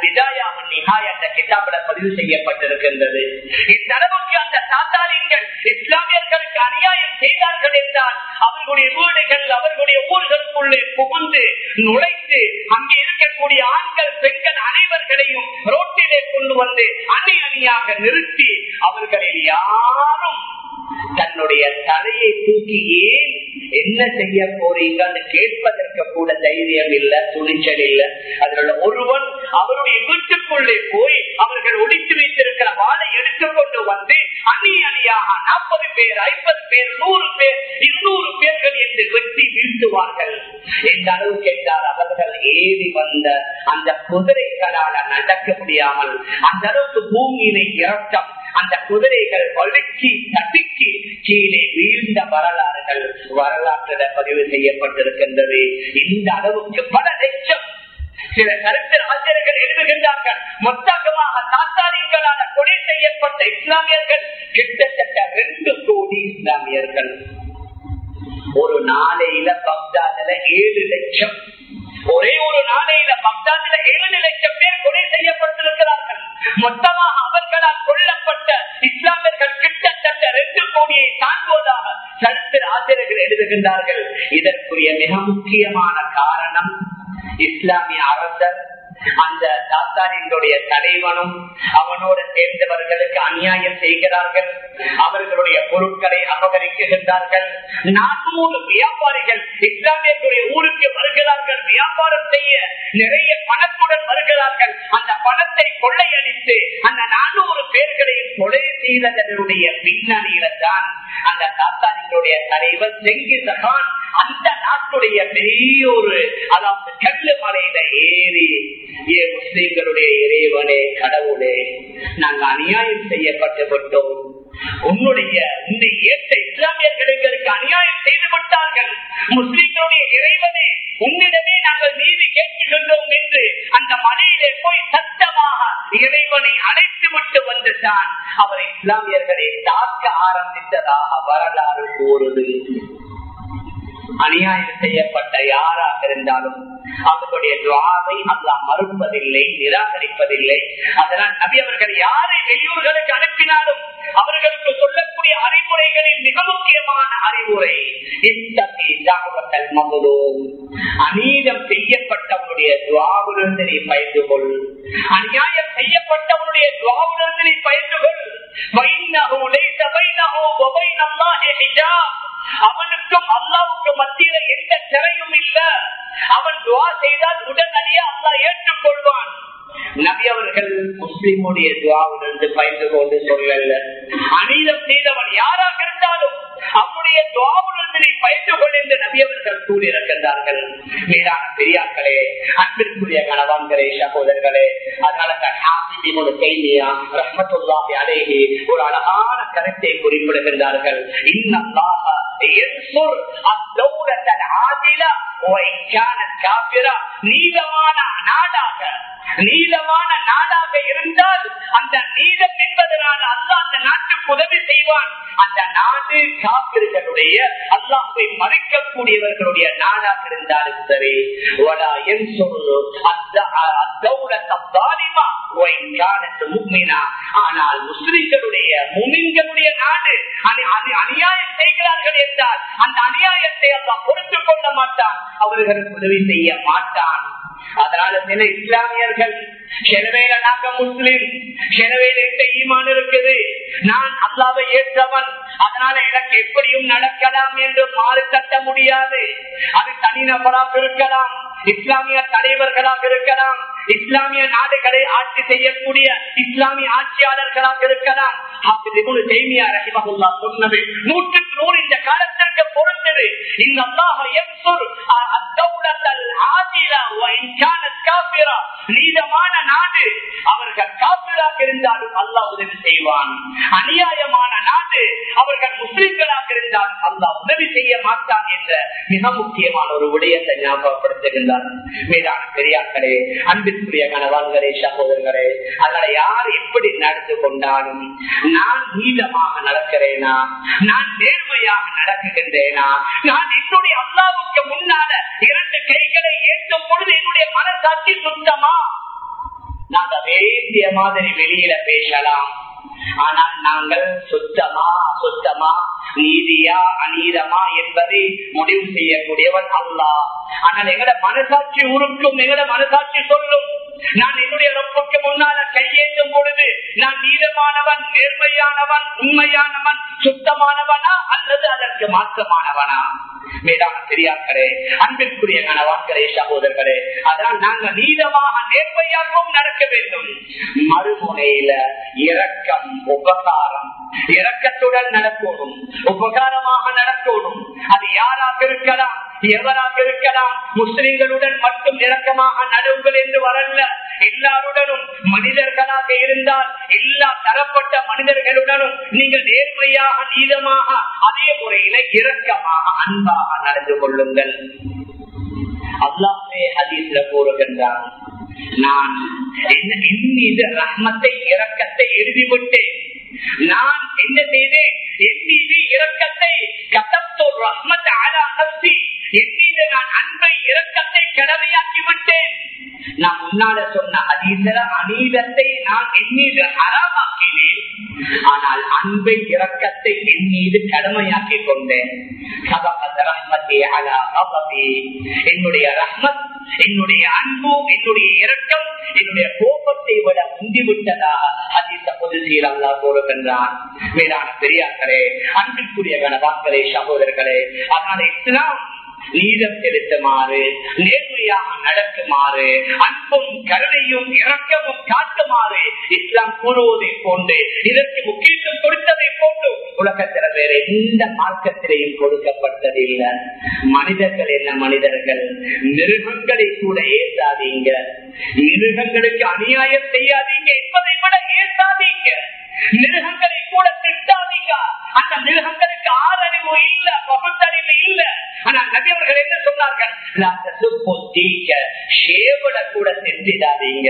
அந்த கிதாபில் பதிவு செய்யப்பட்டிருக்கின்றது இந்த அளவுக்கு அந்த சாத்தாரியங்கள் இஸ்லாமியர்களுக்கு அநியாயம் செய்தார்கள் என்றால் அவர்களுடைய வீடுகள் அவர்களுடைய ஊர்களுக்குள்ளே புகுந்து நுழைந்து அங்கே இருக்கக்கூடிய ஆண்கள் பெண்கள் அனைவர்களையும் ரோட்டிலே கொண்டு வந்து அணி அணியாக நிறுத்தி அவர்களில் யாரும் தன்னுடைய தலையை தூக்கி ஏன் என்ன செய்ய போறீங்கன்னு கேட்பதற்கு கூட தைரியம் இல்ல துணிச்சல் இல்ல அதில் ஒருவன் அவருடைய வீட்டுக்குள்ளே போய் அவர்கள் ஒடித்து வைத்திருக்கிற வாழை எடுத்துக்கொண்டு வந்து அணி அணியாக நாற்பது பேர் ஐம்பது பேர் நூறு பேர் இருநூறு பேர்கள் என்று வெட்டி வீழ்த்துவார்கள் எந்த அளவு கேட்டால் அவர்கள் ஏறி வந்த அந்த குதிரைகளால நடக்க முடியாமல் அந்த அளவுக்கு பூமியினை இறக்கம் அந்த குதிரைகள் வழுக்கி தடுக்கி கீழே வீழ்ந்த வரலாறுகள் வரலாற்றில் பதிவு செய்யப்பட்டிருக்கின்றது இந்த அளவுக்கு பல லட்சம் சில கருத்து ஆசிரியர்கள் எழுதுகின்றார்கள் மொத்தமாக தாத்தாரியங்களான கொலை செய்யப்பட்ட இஸ்லாமியர்கள் கிட்டத்தட்ட ரெண்டு கோடி இஸ்லாமியர்கள் ஒரு நாளையில பக்தாதுல ஏழு லட்சம் ஒரே ஒரு நாளையில பக்தாதுல ஏழு லட்சம் பேர் கொலை செய்யப்பட்டிருக்கிறார்கள் மொத்தமாக அவர்களால் கொல்லப்பட்ட இஸ்லாமியர்கள் கிட்டத்தட்ட ரெண்டு கோடியை தாண்டுவதாக சரித்திர ஆசிரியர்கள் எழுதுகின்றார்கள் இதற்குரிய மிக முக்கியமான காரணம் இஸ்லாமிய அரசர் அந்த தாத்தாரினுடைய தலைவனும் அவனோடு சேர்ந்தவர்களுக்கு அநியாயம் செய்கிறார்கள் அவர்களுடைய பொருட்களை அபகரிக்கின்றார்கள் நானூறு வியாபாரிகள் இஸ்லாமியர்களுடைய ஊருக்கு வருகிறார்கள் வியாபாரம் செய்ய நிறைய பணத்துடன் வருகிறார்கள் அந்த பணத்தை கொள்ளையடித்து அந்த நானூறு பேர்களையும் கொலை செய்ததனுடைய பின்னணியில தான் அந்த தாத்தாரிகளுடைய தலைவர் செங்கிசகான் அந்த நாட்டுடைய பெரிய ஒரு அதாவது கல்லு மலையில ஏறி ஏ முஸ்லிம்களுடைய இறைவனே கடவுளே நாங்க அநியாயம் செய்யப்பட்டு விட்டோம் உன்னுடைய உன்னை ஏற்ற இஸ்லாமியர்கள் எங்களுக்கு அநியாயம் செய்து விட்டார்கள் முஸ்லிம்களுடைய இறைவனே உன்னிடமே நாங்கள் நீதி கேட்கின்றோம் என்று அந்த மலையிலே போய் சத்தமாக இறைவனை அழைத்து விட்டு வந்துதான் அவர் இஸ்லாமியர்களை தாக்க ஆரம்பித்ததாக வரலாறு கூறுது அநியாயம் செய்யப்பட்ட யாராக இருந்தாலும் அவர்களுடைய துவாவை அல்லாஹ் மறுப்பதில்லை நிராகரிப்பதில்லை அதனால் நபி அவர்கள் யாரை வெளியூர்களுக்கு அனுப்பினாலும் அவர்களுக்கு சொல்லக்கூடிய அறிவுரைகளில் மிக முக்கியமான அறிவுரை தாவத்தல் மகுதோம் அநீதம் செய்யப்பட்டவனுடைய துவாவிலிருந்து நீ பயந்து கொள் அநியாயம் செய்யப்பட்டவனுடைய துவாவிலிருந்து நீ பயந்து கொள் வைனஹு லைஸ பைனஹு வ பைன அல்லாஹி ஹிஜாப் அவனுக்கும் அல்லாவுக்கும் மத்தியில எந்த திரையும் இல்ல அவன் துவா செய்தால் உடனடியே அல்லாஹ் ஏற்றுக்கொள்வான் நபி அவர்கள் முஸ்லிமுடைய துவாவிலிருந்து பயந்து கொண்டு சொல்லல அநீதம் செய்தவன் யாராக இருந்தாலும் அவனுடைய துவாவிலிருந்து நீ பயந்து கொள் என்று நபி அவர்கள் கூறியிருக்கின்றார்கள் மேலான பெரியாக்களே அன்பிற்குரிய கணவான்களே சகோதரர்களே அதனால ரஹமத்துல்லாஹி அலைஹி ஒரு அழகான கருத்தை குறிப்பிடுகின்றார்கள் இன்னல்லாஹ யன்சுர் அத்-தௌலத்தல் ஆதிலா வ இன் கானத் காஃபிரா நீதமான நாடாக நீளமான நாடாக இருந்தால் அந்த நீளம் என்பதனால் அல்லாஹ் அந்த நாட்டுக்கு உதவி செய்வான் அந்த நாடு காப்பிர்களுடைய அல்லாஹை மறைக்கக்கூடியவர்களுடைய நாடாக இருந்தாலும் சரி ஆனால் முஸ்லிம்களுடைய முமின்களுடைய நாடு அநியாயம் செய்கிறார்கள் என்றால் அந்த அநியாயத்தை அல்லாஹ் பொறுத்துக் கொள்ள மாட்டான் அவர்களுக்கு உதவி செய்ய மாட்டான் அதனால சில இஸ்லாமியர்கள் செலவேல நாங்க முஸ்லிம் செலவேல எந்த ஈமான் இருக்குது நான் அல்லாவை ஏற்றவன் அதனால எனக்கு எப்படியும் நடக்கலாம் என்று மாறு கட்ட முடியாது அது தனிநபராக இருக்கலாம் இஸ்லாமிய தலைவர்களாக இருக்கலாம் இஸ்லாமிய நாடுகளை ஆட்சி செய்யக்கூடிய இஸ்லாமிய ஆட்சியாளர்களாக இருக்கலாம் சொன்னது நூற்றுக்கு நூறு இந்த காலத்திற்கு பொறுத்தது இந்த நீதமான நாடு அவர்கள் காப்பிராக இருந்தாலும் அல்லாஹ் உதவி செய்வான் அநியாயமான நாடு அவர்கள் முஸ்லிம்களாக இருந்தாலும் அல்லாஹ் உதவி செய்ய மாட்டான் என்ற மிக முக்கியமான ஒரு விடயத்தை ஞாபகப்படுத்துகின்றார் மேலான பெரியாக்களே அன்பிற்குரிய கணவான்களே சகோதரர்களே அதனால யார் எப்படி நடந்து கொண்டாலும் நான் நீளமாக நடக்கிறேனா நான் நேர்மையாக நடக்குகின்றேனா நான் என்னுடைய அல்லாவுக்கு முன்னால இரண்டு கைகளை ஏற்றும் பொழுது என்னுடைய மனசாட்சி சுத்தமா நாங்க வேண்டிய மாதிரி வெளியில பேசலாம் ஆனால் நாங்கள் சுத்தமா சுத்தமா நீதியா அநீதமா என்பதை முடிவு செய்யக்கூடியவன் அல்லா ஆனால் எங்கட மனசாட்சி உருக்கும் எங்கட மனசாட்சி சொல்லும் நான் என்னுடைய ரொப்புக்கு முன்னால கையேற்றும் பொழுது நான் நீதமானவன் நேர்மையானவன் உண்மையானவன் சுத்தமானவனா அல்லது அதற்கு மாற்றமானவனா மேலான பெரியார்களே அன்பிற்குரிய கணவான்களே சகோதரர்களே அதனால் நாங்கள் நீதமாக நேர்மையாகவும் நடக்க வேண்டும் மறுமுனையில இரக்கம் உபகாரம் இரக்கத்துடன் நடக்கணும் உபகாரமாக நடக்கணும் அது யாராக இருக்கலாம் எவராக இருக்கலாம் முஸ்லிம்களுடன் மட்டும் இரக்கமாக நடுங்கள் என்று வரல எல்லாருடனும் மனிதர்களாக இருந்தால் எல்லா தரப்பட்ட மனிதர்களுடனும் நீங்கள் நேர்மையாக நீதமாக அதே முறையில இரக்கமாக அன்பாக நடந்து கொள்ளுங்கள் அல்லாமே ஹதீஸ்ல கூறுகின்றான் நான் என் மீது ரஹ்மத்தை இரக்கத்தை எழுதிவிட்டேன் நான் என்ன செய்தேன் என் மீது இரக்கத்தை கதத்தோ ரஹ்மத் ஆலா நப்சி என் மீது நான் அன்பை இரக்கத்தை கடமையாக்கி விட்டேன் நான் முன்னால சொன்ன அதீசர அநீதத்தை நான் என் மீது அறமாக்கினேன் ஆனால் அன்பை இரக்கத்தை என் மீது கடமையாக்கி கொண்டேன் என்னுடைய ரஹ்மத் என்னுடைய அன்பு என்னுடைய இரக்கம் என்னுடைய கோபத்தை விட முந்திவிட்டதாக அதிக பொதுசீல் அல்லா கூறுகின்றான் மேலான பெரியார்களே அன்பிற்குரிய கணவான்களே சகோதரர்களே அதனால இஸ்லாம் நீதம் செலுத்துமாறு நேர்மையாக நடக்குமாறு அன்பும் கருணையும் இரக்கமும் காட்டுமாறு இஸ்லாம் கூறுவதை போன்று இதற்கு முக்கியத்துவம் கொடுத்ததை போன்று உலகத்தில் வேற எந்த மார்க்கத்திலையும் கொடுக்கப்பட்டதில்லை மனிதர்கள் என்ன மனிதர்கள் மிருகங்களை கூட ஏசாதீங்க மிருகங்களுக்கு அநியாயம் செய்யாதீங்க என்பதை விட ஏசாதீங்க மிருகங்களை கூட திட்டாதீங்க அந்த மிருகங்களுக்கு ஆறறிவு இல்ல பகுத்தறிவு இல்ல ஆனால் நபி அவர்கள் என்ன சொன்னார்கள் சேவட கூட திட்டிடாதீங்க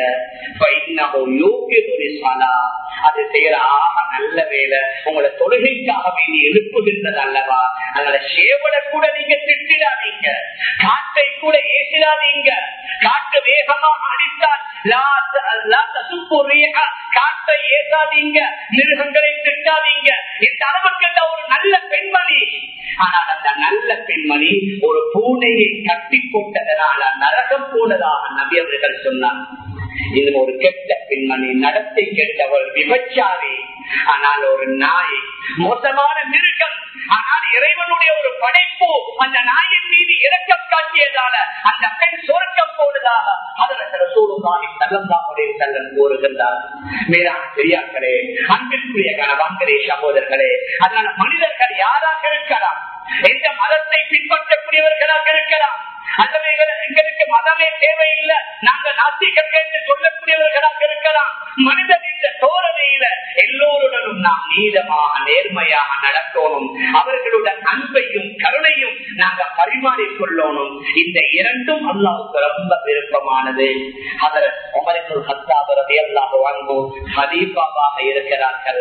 அது செய்யற ஆக நல்ல வேலை உங்களை தொழுகைக்காக வேண்டி எழுப்புகின்றது அல்லவா அதனால சேவட கூட நீங்க திட்டிடாதீங்க காட்டை கூட ஏசிடாதீங்க காற்று வேகமாக அடித்தால் லா த- லா தசுப்பு ரீஹ. காற்றை ஏசாதீங்க மிருகங்களை திட்டாதீங்க இந்த அளவுக்கு இந்த ஒரு நல்ல பெண்மணி ஆனால் அந்த நல்ல பெண்மணி ஒரு பூனையை கட்டி போட்டதனால நரகம் போனதாக நபி அவர்கள் சொன்னார் இது ஒரு கெட்ட பெண்மணி நடத்தை கெட்டவள் விபச்சாரி ஆனால் ஒரு நாய் மோசமான மிருகம் ஆனால் இறைவனுடைய ஒரு படைப்பு அந்த நாயின் மீது இரக்கம் காட்டியதால அந்த பெண் சொர்க்கம் போனதாக அதற்கு ரசூலுல்லாஹி ஸல்லல்லாஹு அலைஹி வஸல்லம் கூறுகின்றார் மேலான பெரியார்களே அன்பிற்குரிய கணவான்களே சகோதரர்களே அதனால மனிதர்கள் யாராக இருக்கலாம் எந்த மதத்தை பின்பற்றக்கூடியவர்களாக இருக்கலாம் அல்லது எங்க- எங்களுக்கு மதமே தேவையில்லை நாங்கள் நாத்திகர்கள் என்று சொல்லக்கூடியவர்களாக இருக்கலாம் மனிதன் இந்த தோரணையில எல்லோருடனும் நாம் நீதமாக நேர்மையாக நடக்கணும் அவர்களுடன் அன்பையும் கருணையும் நாங்கள் பரிமாறிக் கொள்ளணும் இந்த இரண்டும் அல்லாவுக்கு ரொம்ப விருப்பமானது அவர் உமருக்கு ஹத்தாபரதி அல்லாஹ் வாங்கும் ஹதீபாவாக இருக்கிறார்கள்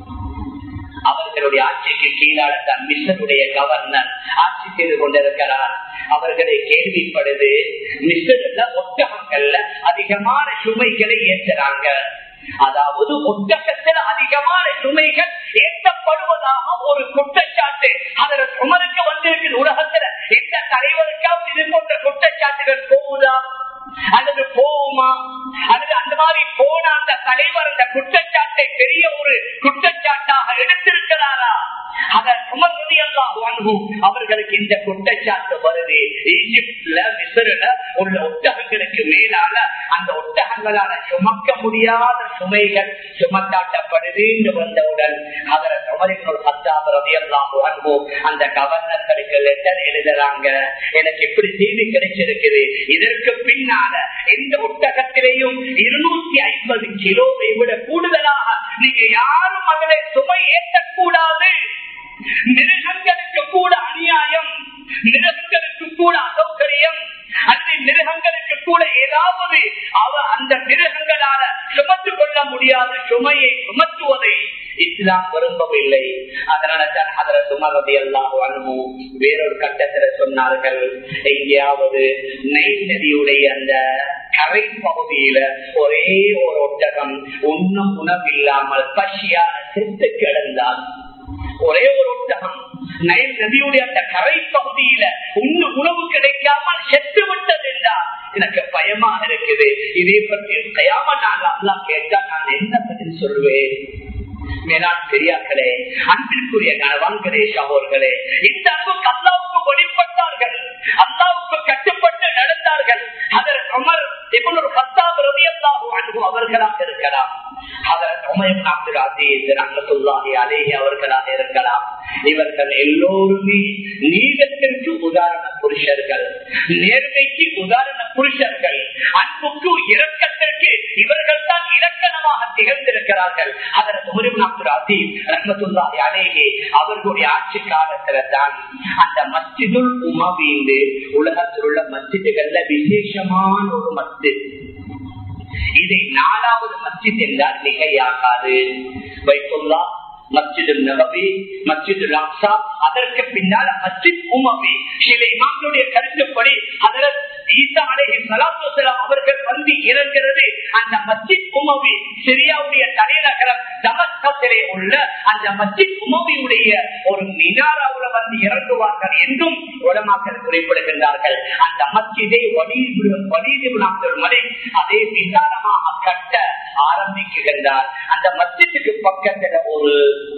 அவர்களுடைய ஆட்சிக்கு கீழான தன் மிஸ்டருடைய கவர்னர் ஆட்சி செய்து கொண்டிருக்கிறார் அவர்களை கேள்விப்படுது மிஸ்டர்ல ஒட்டகங்கள்ல அதிகமான சுமைகளை ஏற்றுறாங்க அதாவது ஒட்டகத்தில் அதிகமான சுமைகள் ஏற்றப்படுவதாக ஒரு குற்றச்சாட்டு அதில் சுமருக்கு வந்திருக்கிற உலகத்துல எந்த தலைவருக்காவது இது போன்ற குற்றச்சாட்டுகள் போகுதா அல்லது போகுமா அல்லது அந்த மாதிரி போன அந்த தலைவர் அந்த குற்றச்சாட்டை பெரிய ஒரு குற்றச்சாட்டாக எடுத்திருக்கிறாரா அதன் சுமர்வதி எல்லாம் வாங்கும் அவர்களுக்கு இந்த குற்றச்சாட்டு வருது ஈஜிப்ட்ல மிசருல உள்ள ஒட்டகங்களுக்கு மேலால அந்த ஒட்டகங்களால சுமக்க முடியாத சுமைகள் சுமத்தாட்டப்படுது என்று வந்தவுடன் அதர சுமரிகள் பத்தாபரதி எல்லாம் வாங்கும் அந்த கவர்னர்களுக்கு லெட்டர் எழுதுறாங்க எனக்கு எப்படி செய்தி கிடைச்சிருக்குது இதற்கு பின்னால எந்த ஒட்டகத்திலேயும் இருநூத்தி ஐம்பது கிலோவை விட கூடுதலாக நீங்க யாரும் அதனை சுமை ஏற்றக்கூடாது மிருகங்களுக்கு கூட அநியாயம் மிருகங்களுக்கு கூட அசௌகரியம் அல்லது மிருகங்களுக்கு கூட ஏதாவது அவ அந்த மிருகங்களால சுமத்து கொள்ள முடியாத சுமையை சுமத்துவதை இஸ்லாம் விரும்பவில்லை அதனால தான் அதர சுமரதி எல்லாம் வரணும் வேறொரு கட்டத்துல சொன்னார்கள் எங்கேயாவது நெய் நதியுடைய அந்த கரை பகுதியில ஒரே ஒரு ஒட்டகம் ஒன்னும் உணவில்லாமல் பசியான செத்து கிடந்தால் ஒரே ஒரு ஒட்டகம் நைல் நதியுடைய அந்த கரை பகுதியில இன்னும் உணவு கிடைக்காமல் செத்து விட்டது என்றால் எனக்கு பயமாக இருக்குது இதை பற்றி கயாம நான் அல்லா கேட்டா நான் என்ன பதில் சொல்வேன் மேலாண் பெரியார்களே அன்பிற்குரிய கணவான்களே சகோர்களே இந்த அளவுக்கு அல்லாவுக்கு வழிபட்டார்கள் அல்லாவுக்கு கட்டுப்பட்டு நடந்தார்கள் அதற்கு அமர் இவனொரு பத்தாவது ரவி அல்லாஹு அவர்களாக இருக்கலாம் அதற்கு உமயம் அப்துல் அசீஸ் ரஹமத்துல்லாஹி அலேஹி அவர்களாக இருக்கலாம் இவர்கள் எல்லோருமே நீதத்திற்கு உதாரண புருஷர்கள் நேர்மைக்கு உதாரண புருஷர்கள் அன்புக்கு இரக்கத்திற்கு இவர்கள் தான் இலக்கணமாக திகழ்ந்திருக்கிறார்கள் அதற்கு உமரின் அப்துல் அசீஸ் ரஹமத்துல்லாஹி அலேஹி அவர்களுடைய ஆட்சி காலத்துல தான் அந்த மஸ்ஜிதுல் உமவீந்து உலகத்தில் உள்ள மஸ்ஜிதுகள்ல விசேஷமான ஒரு மஸ்ஜித் இதை நாலாவது மஸ்ஜித் என்றால் மிகையாகாது வைத்துள்ளா மஸ்ஜிது நபவி மஸ்ஜிது அக்ஸா அதற்கு பின்னால் மஸ்ஜித் உமவி சில இமாம்களுடைய கருத்துப்படி அதில் ஈசா அலைஹி ஸலாத்து வஸலாம் அவர்கள் வந்து இறங்கிறது அந்த மஸ்ஜித் உமவி சிரியாவுடைய தலைநகரம் தமஸ்கத்திலே உள்ள அந்த மஸ்ஜித் உமவியுடைய ஒரு மினாராவுல வந்து இறங்குவார்கள் என்றும் உலமாக்கள் குறிப்பிடுகின்றார்கள் அந்த மஸ்ஜிதை வலியுறுத்தல் மலை அதே விசாலமாக கட்ட ஆரம்பிக்குகின்றார் அந்த மஸ்ஜித்துக்கு பக்கத்துல ஒரு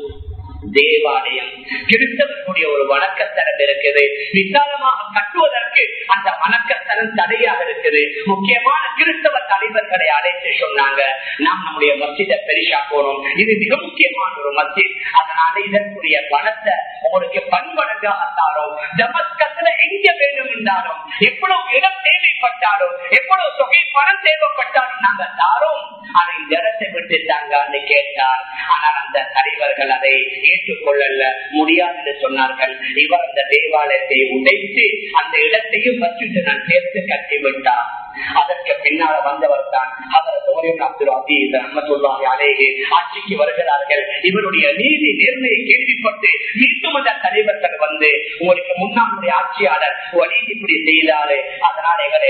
தேவாலயம் கிறிஸ்தவர்களுடைய ஒரு வணக்கத்தலம் இருக்குது விசாலமாக கட்டுவதற்கு அந்த வணக்கத்தலம் தடையாக இருக்குது முக்கியமான கிறிஸ்தவ தலைவர்களை அழைத்து சொன்னாங்க நாம் நம்முடைய மஸ்ஜிதை பெரிசாக்கணும் இது மிக முக்கியமான ஒரு மஸ்ஜித் அதனால இதற்குரிய பணத்தை உங்களுக்கு பன்மடங்காக தாரோம் ஜமஸ்கத்துல எங்க வேண்டும் என்றாலும் எவ்வளவு இடம் தேவைப்பட்டாலும் எவ்வளவு தொகை பணம் தேவைப்பட்டாலும் நாங்க தாரோம் ஆனா இந்த இடத்தை விட்டுட்டாங்கன்னு கேட்டார் ஆனால் அந்த தலைவர்கள் அதை ஏற்றுக்கொள்ளல முடியாது என்று சொன்னார்கள் இவர் அந்த தேவாலயத்தை உடைத்து அந்த இடத்தையும் வச்சுட்டு நான் சேர்த்து கட்டிவிட்டார் அதற்கு பின்னால வந்தவர் தான் அவர் அப்துல் அசீஸ் அஹமத்துல்லாஹி அலேஹி ஆட்சிக்கு வருகிறார்கள் இவருடைய நீதி நேர்மையை கேள்விப்பட்டு மீண்டும் அந்த தலைவர்கள் வந்து உங்களுக்கு முன்னாளுடைய ஆட்சியாளர் வழி இப்படி செய்தாரு அதனால எங்களை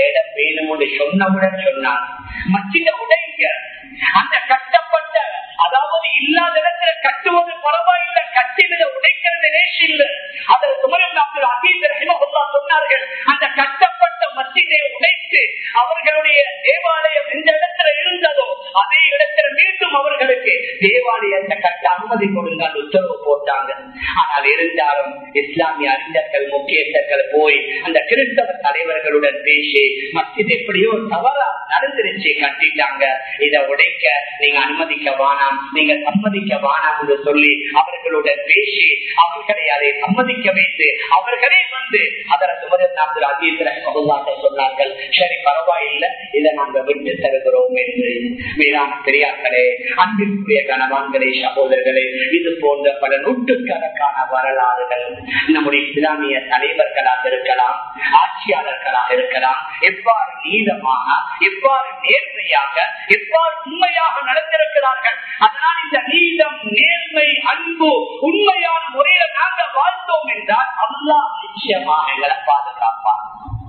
இடம் வேணும் என்று சொன்னவுடன் சொன்னார் மச்சித உடைங்க அந்த கட்டப்பட்ட அதாவது இல்லாத இடத்துல கட்டுவது பரவாயில்லை கட்டினத உடைக்கிறது ரேஷ் இல்ல அதில் துமரம் அப்துல் அசீஸ் ரஹிமஹுல்லா சொன்னார்கள் அந்த கட்டப்பட்ட மஸ்ஜிதை உடைத்து அவர்களுடைய தேவாலயம் எந்த இடத்துல இருந்ததோ அதே இடத்துல மீண்டும் அவர்களுக்கு தேவாலயத்தை கட்ட அனுமதி கொடுங்கள் உத்தரவு போட்டாங்க ஆனால் இருந்தாலும் இஸ்லாமிய அறிஞர்கள் முக்கியஸ்தர்கள் போய் அந்த கிறிஸ்தவ தலைவர்களுடன் பேசி மஸ்ஜித் எப்படியோ தவறா நடந்துருச்சு கட்டிட்டாங்க இதை உடைக்க நீங்க அனுமதிக்க வேணாம் நீங்க சம்மதிக்க வேணாம் என்று சொல்லி அவர்களுடன் பேசி அவர்களை அதை சம்மதிக்க வைத்து அவர்களே வந்து அதற்கு முதல் அப்துல் அசீஸ் ரஹ்மத்துல்லாஹி சொன்னார்கள் சரி பரவாயில்லை இதை நாங்க விட்டு தருகிறோம் என்று மேலான பெரியார்களே அன்பிற்குரிய கணவான்களே சகோதரர்களே இது போன்ற பல நூற்றுக்கணக்கான வரலாறுகள் நம்முடைய இஸ்லாமிய தலைவர்களாக இருக்கலாம் ஆட்சியாளர்களாக இருக்கலாம் எவ்வாறு நீதமாக எவ்வாறு நேர்மையாக எவ்வாறு உண்மையாக நடந்திருக்கிறார்கள் அதனால் இந்த நீதம் நேர்மை அன்பு உண்மையான முறையில நாங்கள் வாழ்ந்தோம் என்றால் அல்லாஹ் நிச்சயமாக எங்களை பாதுகாப்பார்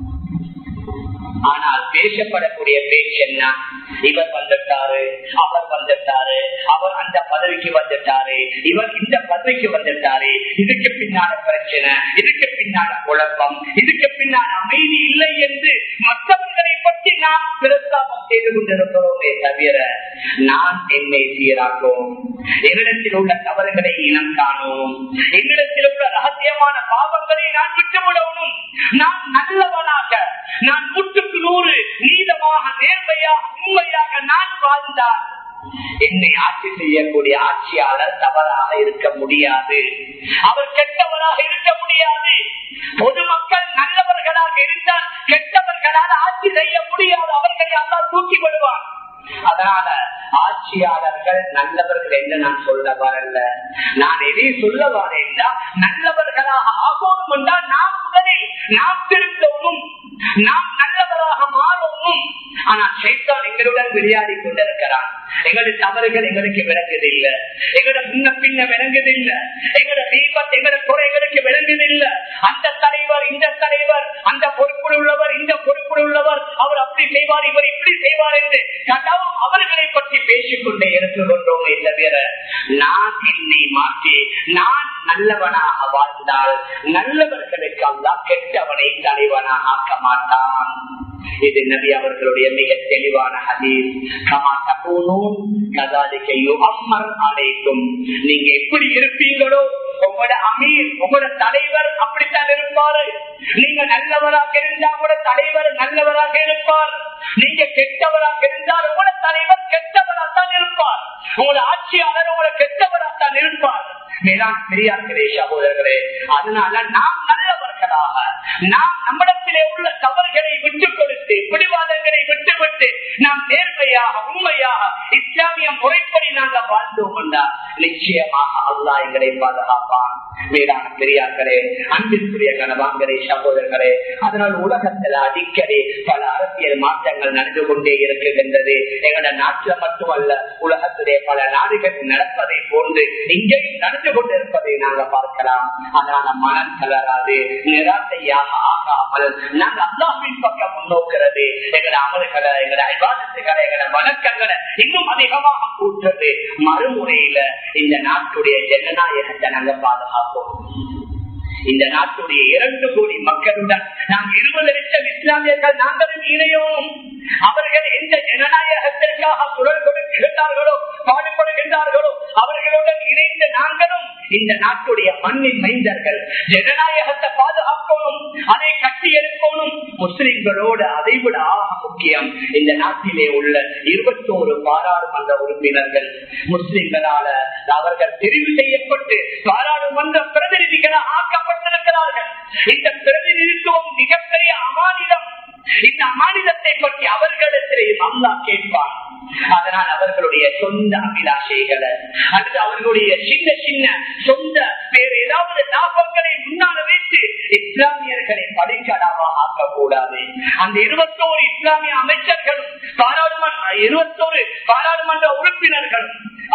ஆனால் பேசப்படக்கூடிய பேச்சு என்ன இவர் வந்துட்டாரு அவர் வந்துட்டாரு அவர் அந்த பதவிக்கு வந்துட்டாரு இவர் இந்த பதவிக்கு வந்துட்டாரு இதுக்கு பின்னால பிரச்சனை இதுக்கு பின்னால குழப்பம் இதுக்கு பின்னால அமைதி இல்லை என்று மற்றவர்களை பற்றி நாம் பிரஸ்தாபம் செய்து கொண்டிருக்கிறோமே தவிர நான் என்னை சீராக்கும் என்னிடத்தில் உள்ள தவறுகளை இனம் காணும் என்னிடத்தில் உள்ள ரகசியமான பாவங்களை நான் விட்டுவிடணும் நான் நல்லவனாக நான் நூற்றுக்கு நூறு நீதமாக நேர்மையாக உண்மையாக நான் வாழ்ந்தால் என்னை ஆட்சி செய்யக்கூடிய ஆட்சியாளர் தவறாக இருக்க முடியாது அவர் கெட்டவராக இருக்க முடியாது பொதுமக்கள் நல்லவர்களாக இருந்தால் கெட்டவர்களால் ஆட்சி செய்ய முடியாது அவர்களை அல்லா தூக்கி விடுவார் அதனால ஆட்சியாளர்கள் நல்லவர்கள் என்று நான் சொல்ல வரல நான் எதை சொல்ல வரேன்னா நல்லவர்களாக ஆகணும் என்றால் நாம் முதலில் நாம் திருந்தோனும் நாம் நல்லவராக மாறணும் ஆனா சைத்தான் எங்களுடன் விளையாடி கொண்டிருக்கிறான் எங்களுடைய தவறுகள் எங்களுக்கு விளங்குது இல்ல எங்களோட முன்ன பின்ன விளங்குது இல்ல எங்களோட தீபத் எங்களோட குறை எங்களுக்கு விளங்குது இல்ல அந்த தலைவர் இந்த தலைவர் அந்த பொறுப்பில் உள்ளவர் இந்த பொறுப்பில் உள்ளவர் அவர் அப்படி செய்வார் இவர் இப்படி செய்வார் என்று கதாவும் அவர்களை பற்றி பேசிக்கொண்டே இருக்கின்றோமே தவிர நான் என்னை மாற்றி நான் நல்லவனாக வாழ்ந்தால் நல்லவர்களுக்கு அல்லா கெட்டவனை தலைவனாக ஆக்க மாட்டான் இது நபி அவர்களுடைய மிக தெளிவான ஹதீஸ் கமா தகூனும் கதாலிக்கையும் அம்மர் அழைக்கும் நீங்க எப்படி இருப்பீங்களோ உங்களோட அமீர் உங்களோட தலைவர் அப்படித்தான் இருப்பாரு நீங்க நல்லவராக இருந்தா உங்களோட தலைவர் நல்லவராக இருப்பார் நீங்க கெட்டவராக இருந்தால் உங்களோட தலைவர் கெட்டவராகத்தான் இருப்பார் உங்களோட ஆட்சியாளர் உங்களோட கெட்டவராகத்தான் இருப்பார் மேலாண் பெரியார்களே சகோதரர்களே அதனால நாம் நல்லவர்களாக நாம் நம்மிடத்திலே உள்ள தவறுகளை விட்டுக் கொடுத்து பிடிவாதங்களை விட்டுவிட்டு நாம் நேர்மையாக உண்மையாக இஸ்லாமிய முறைப்படி நாங்கள் வாழ்ந்தோம் என்றால் நிச்சயமாக அல்லா எங்களை பாதுகாப்பான் மேலான பெரியார்களே அன்பிற்குரிய கணவான்களே சகோதரர்களே அதனால் உலகத்தில் அடிக்கடி பல அரசியல் மாற்றங்கள் நடந்து கொண்டே இருக்குகின்றது எங்களோட நாட்டில் மட்டுமல்ல உலகத்துடைய பல நாடுகள் நடப்பதை போன்று இங்கேயும் நடந்து கொண்டிருப்பதை நாங்க பார்க்கலாம் அதனால மனம் கலராது நிராசையாக ஆகாமல் நாங்க அல்லாஹின் பக்கம் முன்னோக்கிறது எங்களோட அமல்களை எங்களோட ஐவாதத்துகளை எங்களோட வணக்கங்களை இன்னும் அதிகமாக கூட்டுறது மறுமுறையில இந்த நாட்டுடைய ஜனநாயகத்தை நாங்க பாதுகாப்போம் இந்த நாட்டுடைய இரண்டு கோடி மக்களுடன் நாம் இருபது லட்சம் இஸ்லாமியர்கள் நாங்களும் இணையோம் அவர்கள் எந்த ஜனநாயகத்திற்காக குரல் கொடுக்கின்றார்களோ பாடுபடுகின்றார்களோ அவர்களுடன் இணைந்து நாங்களும் இந்த நாட்டுடைய மண்ணின் மைந்தர்கள் ஜனநாயகத்தை பாதுகாக்கணும் அதை கட்டி எழுப்பணும் முஸ்லிம்களோடு அதை விட ஆக முக்கியம் இந்த நாட்டிலே உள்ள இருபத்தோரு பாராளுமன்ற உறுப்பினர்கள் முஸ்லிம்களால அவர்கள் தெரிவு செய்யப்பட்டு பாராளுமன்ற பிரதிநிதிகளாக ஆக்கப்பட்டிருக்கிறார்கள் இந்த பிரதிநிதித்துவம் மிகப்பெரிய அமானிதம் இந்த அமானிதத்தை பற்றி அவர்களிடத்திலேயும் அல்லா கேட்பார் அதனால் அவர்களுடைய சொந்த அபிலாஷைகளை அல்லது அவர்களுடைய சின்ன சின்ன சொந்த வேறு ஏதாவது லாபங்களை முன்னால வைத்து இஸ்லாமியர்களை படிக்கடாவாக ஆக்கக்கூடாது அந்த இருபத்தோரு இஸ்லாமிய அமைச்சர்களும் பாராளுமன்ற இருபத்தோரு பாராளுமன்ற உறுப்பினர்களும்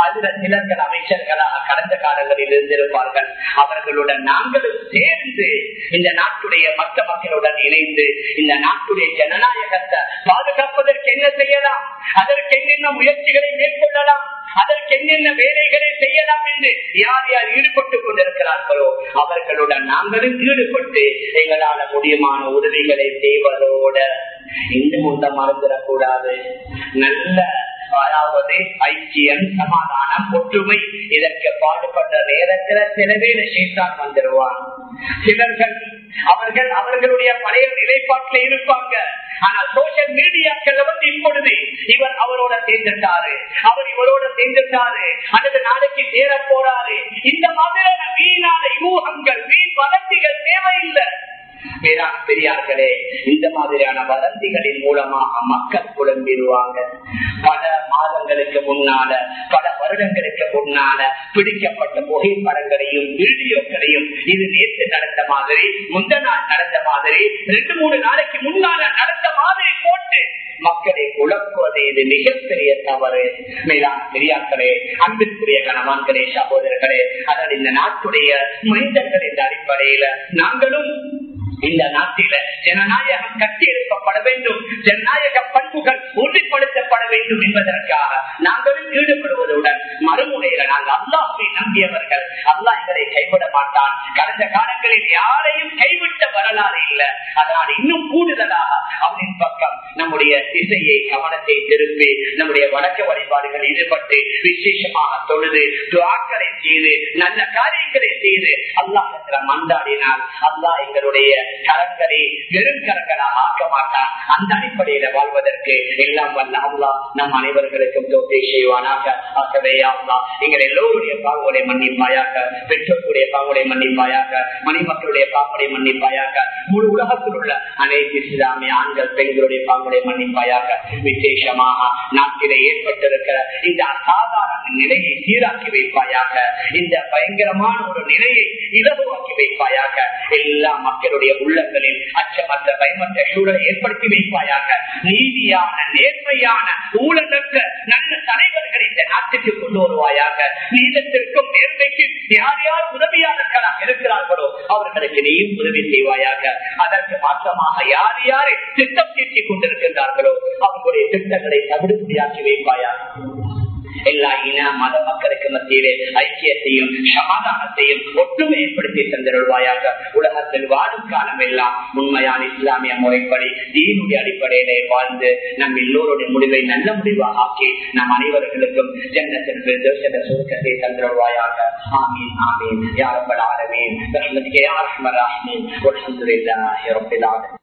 அதுல சிலர்கள் அமைச்சர்களாக கடந்த காலங்களில் இருந்திருப்பார்கள் அவர்களுடன் நாங்களும் சேர்ந்து இந்த நாட்டுடைய மற்ற மக்களுடன் இணைந்து இந்த நாட்டுடைய ஜனநாயகத்தை பாதுகாப்பதற்கு என்ன செய்யலாம் அதற்கு என்னென்ன முயற்சிகளை மேற்கொள்ளலாம் அதற்கு என்னென்ன வேலைகளை செய்யலாம் என்று யார் யார் ஈடுபட்டுக் கொண்டிருக்கிறார்களோ அவர்களுடன் நாங்களும் ஈடுபட்டு எங்களால முடியுமான உதவிகளை செய்வதோட இன்னும் உண்ட மறந்துடக்கூடாது நல்ல அதாவது ஐக்கியம் சமாதானம் ஒற்றுமை இதற்கு பாடுபட்ட நேரத்துல சில பேர் சீத்தான் வந்துடுவான் சிலர்கள் அவர்கள் அவர்களுடைய பழைய நிலைப்பாட்டில் இருப்பாங்க ஆனா சோசியல் மீடியாக்கள் வந்து இப்பொழுது இவர் அவரோட சேர்ந்துட்டாரு அவர் இவரோட சேர்ந்துட்டாரு அல்லது நாளைக்கு சேர போறாரு இந்த மாதிரியான வீணான யூகங்கள் வீண் வதந்திகள் தேவையில்லை வேளாண் பெரியார்களே இந்த மாதிரியான வதந்திகளின் மூலமாக மக்கள் குழம்பிடுவாங்க பல மாதங்களுக்கு முன்னால பல வருடங்களுக்கு முன்னால பிடிக்கப்பட்ட புகைப்படங்களையும் வீடியோக்களையும் இது நேற்று நடந்த மாதிரி முந்த நாள் நடந்த மாதிரி ரெண்டு மூணு நாளைக்கு முன்னால நடந்த மாதிரி போட்டு மக்களை குழப்புவது இது மிகப்பெரிய தவறு மேலான பெரியார்களே அன்பிற்குரிய கணவான்களே சகோதரர்களே அதாவது இந்த நாட்டுடைய மனிதர்கள் என்ற அடிப்படையில நாங்களும் இந்த நாட்டில ஜனநாயகம் கட்டி எழுப்பப்பட வேண்டும் ஜனநாயக பண்புகள் உறுதிப்படுத்தப்பட வேண்டும் என்பதற்காக நாங்களும் ஈடுபடுவதுடன் மறுமுறையில நாங்கள் அல்லாஹை நம்பியவர்கள் அல்லாஹ் எங்களை கைவிட மாட்டான் கடந்த காலங்களில் யாரையும் கைவிட்ட வரலாறு இல்லை அதனால் இன்னும் கூடுதலாக அவனின் பக்கம் நம்முடைய திசையை கவனத்தை திருப்பி நம்முடைய வழக்க வழிபாடுகள் ஈடுபட்டு விசேஷமாக தொழுது துவாக்களை செய்து நல்ல காரியங்களை செய்து அல்லாஹத்துல மந்தாடினால் அல்லாஹ் எங்களுடைய கரங்களை வெறும் கரங்களாக ஆக்க மாட்டான் அந்த அடிப்படையில வாழ்வதற்கு எல்லாம் வல்ல அல்லா நம் அனைவர்களுக்கும் தோட்டை செய்வானாக ஆகவே அல்லா எங்கள் எல்லோருடைய பாவங்களை மன்னிப்பாயாக பெற்றோருடைய பாவங்களை மன்னிப்பாயாக மணிமக்களுடைய பாவங்களை மன்னிப்பாயாக முழு உலகத்தில் உள்ள அனைத்து இஸ்லாமிய ஆண்கள் பெண்களுடைய பாவங்களை மன்னிப்பாயாக விசேஷமாக நாட்டிலே ஏற்பட்டிருக்கிற இந்த அசாதாரண நிலையை சீராக்கி வைப்பாயாக இந்த பயங்கரமான ஒரு நிலையை இலகுவாக்கி வைப்பாயாக எல்லா மக்களுடைய உள்ளங்களில் அச்சமற்ற பயமற்ற சூழலை ஏற்படுத்தி வைப்பாயாக நீதியான நேர்மையான ஊழலற்ற நல்ல தலைவர்களை இந்த நாட்டுக்கு கொண்டு வருவாயாக நீதத்திற்கும் நேர்மைக்கும் யார் யார் உதவியாளர்களாக இருக்கிறார்களோ அவர்களுக்கு நீயும் உதவி செய்வாயாக அதற்கு மாற்றமாக யார் யாரை திட்டம் தீட்டிக் கொண்டிருக்கின்றார்களோ அவர்களுடைய திட்டங்களை தவிடுபடியாக்கி வைப்பாயாக எல்லா இன மத மக்களுக்கு மத்தியிலே ஐக்கியத்தையும் சமாதானத்தையும் ஒற்றுமை ஏற்படுத்தி தந்திருவாயாக உலகத்தில் வாழும் காலம் எல்லாம் உண்மையான இஸ்லாமிய முறைப்படி தீனுடைய அடிப்படையிலே வாழ்ந்து நம் எல்லோருடைய முடிவை நல்ல முடிவாக ஆக்கி நம் அனைவர்களுக்கும் ஜன்னத்தில் சுருக்கத்தை தந்திருவாயாக ஆமீன் ஆமீன் யாரப்படாதவீன் யார் மராமீன்